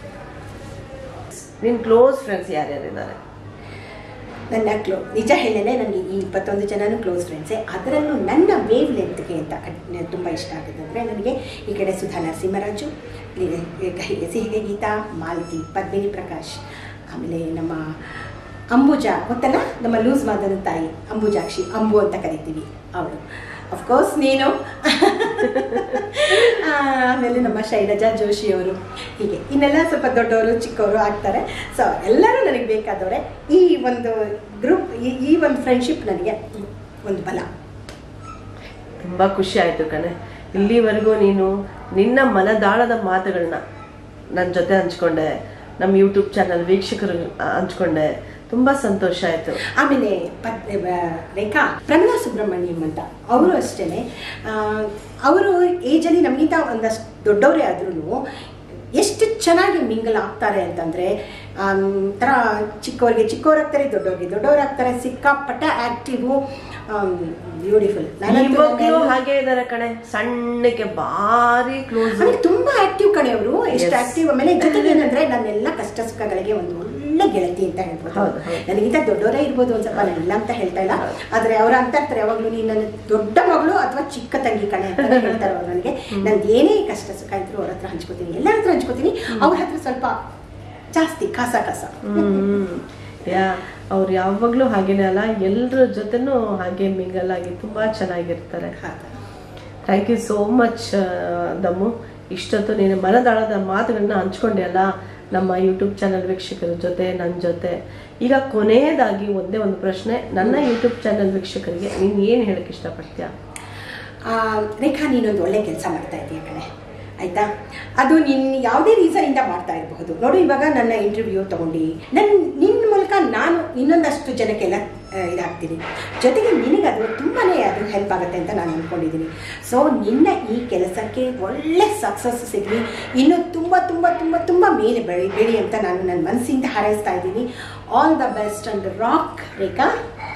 ನಿನ್ ಕ್ಲೋಸ್ ಫ್ರೆಂಡ್ಸ್ ಯಾರ್ಯಾರಿದ್ದಾರೆ ನನ್ನ ಕ್ಲೋ ನಿಜ ಹೇಳಲೇ ನನಗೆ ಈ ಇಪ್ಪತ್ತೊಂದು ಜನನೂ ಕ್ಲೋಸ್ ಫ್ರೆಂಡ್ಸೇ ಅದರಲ್ಲೂ ನನ್ನ ವೇವ್ ಲೆಂತ್ಗೆ ಅಂತ ತುಂಬ ಇಷ್ಟ ಆಗುತ್ತೆ ಅಂದರೆ ನನಗೆ ಈ ಕಡೆ ಸುಧಾ ನರಸಿಂಹರಾಜು ಇಲ್ಲಿ ಕೈಗೆ ಸಿಹಿಗೆ ಗೀತಾ ಮಾಲತಿ ಪದ್ಮಿನಿ ಪ್ರಕಾಶ್ ಆಮೇಲೆ ನಮ್ಮ ಅಂಬುಜಾ ಗೊತ್ತಲ್ಲ ನಮ್ಮ ಲೂಸ್ ಮಾದನ ತಾಯಿ ಅಂಬುಜಾಕ್ಷಿ ಅಂಬು ಅಂತ ಕರಿತೀವಿ ಅವಳು ಅಫ್ಕೋರ್ಸ್ ನೀನು ಆ, ಆಮೇಲೆ ನಮ್ಮ ಶೈಲಜಾ ಜೋಶಿ ಅವರು ಹೀಗೆ ಇನ್ನೆಲ್ಲ ಸ್ವಲ್ಪ ದೊಡ್ಡವರು ಚಿಕ್ಕವರು ಆಗ್ತಾರೆ ಸೊ ಎಲ್ಲರೂ ನನಗೆ ಬೇಕಾದವರೆ ಈ ಒಂದು ಗ್ರೂಪ್ ಈ ಈ ಒಂದು ಫ್ರೆಂಡ್ಶಿಪ್ ನನಗೆ ಒಂದು ಬಲ ತುಂಬಾ ಖುಷಿ ಆಯ್ತು ಕಣೆ ಇಲ್ಲಿವರೆಗೂ ನೀನು ನಿನ್ನ ಮನದಾಳದ ಮಾತುಗಳನ್ನ ನನ್ನ ಜೊತೆ ಹಂಚ್ಕೊಂಡೆ ನಮ್ಮ ಯೂಟ್ಯೂಬ್ ಚಾನಲ್ ವೀಕ್ಷಕರು ಹಂಚ್ಕೊಂಡೆ ತುಂಬಾ ಸಂತೋಷ ಆಯ್ತು ಆಮೇಲೆ ಪದ್ ಆ, ರೇಖಾ ಪ್ರಮಿಳಾ ಸುಬ್ರಹ್ಮಣ್ಯಂ ಅಂತ ಅವರು ಅಷ್ಟೇ ಅವರು ಏಜಲ್ಲಿ ನಮಗಿಂತ ಒಂದಷ್ಟು ದೊಡ್ಡವರೇ ಆದ್ರೂ ಎಷ್ಟು ಚೆನ್ನಾಗಿ ಮಿಂಗಲ್ ಆಗ್ತಾರೆ ಅಂತಂದರೆ ಥರ ಚಿಕ್ಕವ್ರಿಗೆ ಚಿಕ್ಕವರಾಗ್ತಾರೆ ದೊಡ್ಡವ್ರಿಗೆ ದೊಡ್ಡವರಾಗ್ತಾರೆ ಸಿಕ್ಕಾಪಟ್ಟ ಆ್ಯಕ್ಟಿವು ಬ್ಯೂಟಿಫುಲ್ ಇವಾಗ್ಲೂ ಹಾಗೆ ಇದಾರೆ ಕಣೆ ಸಣ್ಣಕ್ಕೆ ಭಾರಿ ಕ್ಲೋಸ್ ಆಮೇಲೆ ತುಂಬಾ ಆಕ್ಟಿವ್ ಕಣೆ ಅವರು ಎಷ್ಟು Yes. ಆಕ್ಟಿವ್ ಆಮೇಲೆ ಜೊತೆಗೆ ಏನಂದ್ರೆ ನನ್ನೆಲ್ಲ ಕಷ್ಟ ಸುಖಗಳಿಗೆ ಒಂದು ಒಳ್ಳೆ ಗೆಳತಿ ಅಂತ ಹೇಳ್ಬೋದು ಹೌದು, ಹೌದು. ನನಗಿಂತ ದೊಡ್ಡವರೇ ಇರ್ಬೋದು ಒಂದ್ ಸ್ವಲ್ಪ ನಾನು ಇಲ್ಲ ಅಂತ ಹೇಳ್ತಾ ಇಲ್ಲ ಹೌದು. ಆದ್ರೆ ಅವ್ರು ಅಂತ ಇರ್ತಾರೆ ಯಾವಾಗ್ಲೂ ನೀನು ನನ್ನ ದೊಡ್ಡ ಮಗಳು ಅಥವಾ ಚಿಕ್ಕ ತಂಗಿ ಕಣೆ ಅಂತ ಹೇಳ್ತಾರೆ ಅವ್ರು ನನಗೆ ನಂದು ಏನೇ ಕಷ್ಟ ಸುಖ ಇದ್ರು ಅವ್ರ ಹತ್ರ ಹಂಚ್ಕೋತೀನಿ ಎಲ್ಲರ ಹತ್ರ ಹಂಚ್ಕೋತೀನಿ ಅವ್ರ ಹತ್ರ ಸ್ವಲ್ಪ ಜಾಸ್ತಿ ಕಾಸ ಕಾಸ ಹ್ಮ್ ಯಾ ಅವ್ರು ಯಾವಾಗ್ಲೂ ಹಾಗೇನೆ ಅಲ್ಲ ಎಲ್ರ ಜೊತೆನೂ ಹಾಗೆ ಮಿಂಗಲ್ ಆಗಿ ತುಂಬಾ ಚೆನ್ನಾಗಿರ್ತಾರೆ ಹೌದಾ? ಥ್ಯಾಂಕ್ ಯು ಸೋ ಮಚ್ ದಮ್ಮು ಇಷ್ಟೊತ್ತು ನೀನು ಮನದಾಳದ ಮಾತುಗಳನ್ನ ಹಂಚ್ಕೊಂಡೆ ಅಲ್ಲ ನಮ್ಮ ಯೂಟ್ಯೂಬ್ ಚಾನಲ್ ವೀಕ್ಷಕರ ಜೊತೆ ನನ್ನ ಜೊತೆ ಈಗ ಕೊನೆಯದಾಗಿ ಒಂದೇ ಒಂದು ಪ್ರಶ್ನೆ ನನ್ನ ಯೂಟ್ಯೂಬ್ ಚಾನಲ್ ವೀಕ್ಷಕರಿಗೆ ನೀನು ಏನು ಹೇಳಕ್ಕೆ ಇಷ್ಟಪಡ್ತೀಯಾ ಆ, ರೇಖಾ ನೀನೊಂದು ಒಳ್ಳೆ ಕೆಲಸ ಮಾಡ್ತಾ ಇದೀಯ ಕಣೆ ಆಯ್ತಾ ಅದು ನಿನ್ನ ಯಾವುದೇ ರೀಸನಿಂದ ಮಾಡ್ತಾ ಇರಬಹುದು ನೋಡು ಇವಾಗ ನನ್ನ ಇಂಟರ್ವ್ಯೂ ತಗೊಂಡು ನನ್ನ ನಿನ್ನ ಮೂಲಕ ನಾನು ಇನ್ನೊಂದಷ್ಟು ಜನಕ್ಕೆಲ್ಲ ಆ, ಇದಾಗ್ತೀನಿ ಜೊತೆಗೆ ನಿನಗದು ತುಂಬಾ ಅದು ಹೆಲ್ಪ್ ಆಗುತ್ತೆ ಅಂತ ನಾನು ಅಂದ್ಕೊಂಡಿದ್ದೀನಿ ಸೊ ನಿನ್ನ ಈ ಕೆಲಸಕ್ಕೆ ಒಳ್ಳೆ ಸಕ್ಸಸ್ ಸಿಗಲಿ ಇನ್ನೂ ತುಂಬ ತುಂಬ ತುಂಬ ತುಂಬ ಮೇಲೆ ಬೆಳಿ ಬೆಳಿ ಅಂತ ನಾನು ನನ್ನ ಮನಸ್ಸಿಂದ ಹಾರೈಸ್ತಾ ಇದ್ದೀನಿ all the best and rock Rekha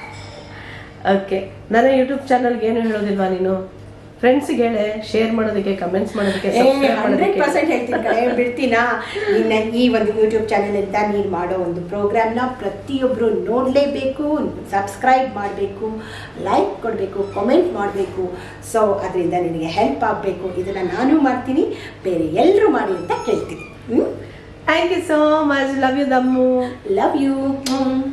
okay ನನ್ನ ಯೂಟ್ಯೂಬ್ ಚಾನಲ್ಗೆ ಏನು ಹೇಳೋದಿಲ್ವಾ ನೀನು ಫ್ರೆಂಡ್ಸ್ಗೆ ಹೇಳೆ ಶೇರ್ ಮಾಡೋದಕ್ಕೆ ಕಮೆಂಟ್ಸ್ ಮಾಡೋದಕ್ಕೆ subscribe ಹಂಡ್ರೆಡ್ ಮಾಡೋದಕ್ಕೆ ಪರ್ಸೆಂಟ್ ಹೇಳ್ತೀನಿ ಕಡೆ ಬಿಡ್ತೀನಾ ನಿನ್ನ ಈ ಒಂದು ಯೂಟ್ಯೂಬ್ ಚಾನೆಲ್ ಅಂತ ನೀನು ಮಾಡೋ ಒಂದು ಪ್ರೋಗ್ರಾಮ್ನ ಪ್ರತಿಯೊಬ್ಬರು ನೋಡಲೇಬೇಕು ಸಬ್ಸ್ಕ್ರೈಬ್ ಮಾಡಬೇಕು ಲೈಕ್ ಕೊಡಬೇಕು ಕಾಮೆಂಟ್ ಮಾಡಬೇಕು ಸೊ ಅದರಿಂದ ನಿನಗೆ ಹೆಲ್ಪ್ ಆಗಬೇಕು ಇದನ್ನು ನಾನು ಮಾಡ್ತೀನಿ ಬೇರೆ ಎಲ್ಲರೂ ಮಾಡಿ ಅಂತ ಕೇಳ್ತೀನಿ thank you so much love you ದಮ್ಮು ಲವ್ ಯು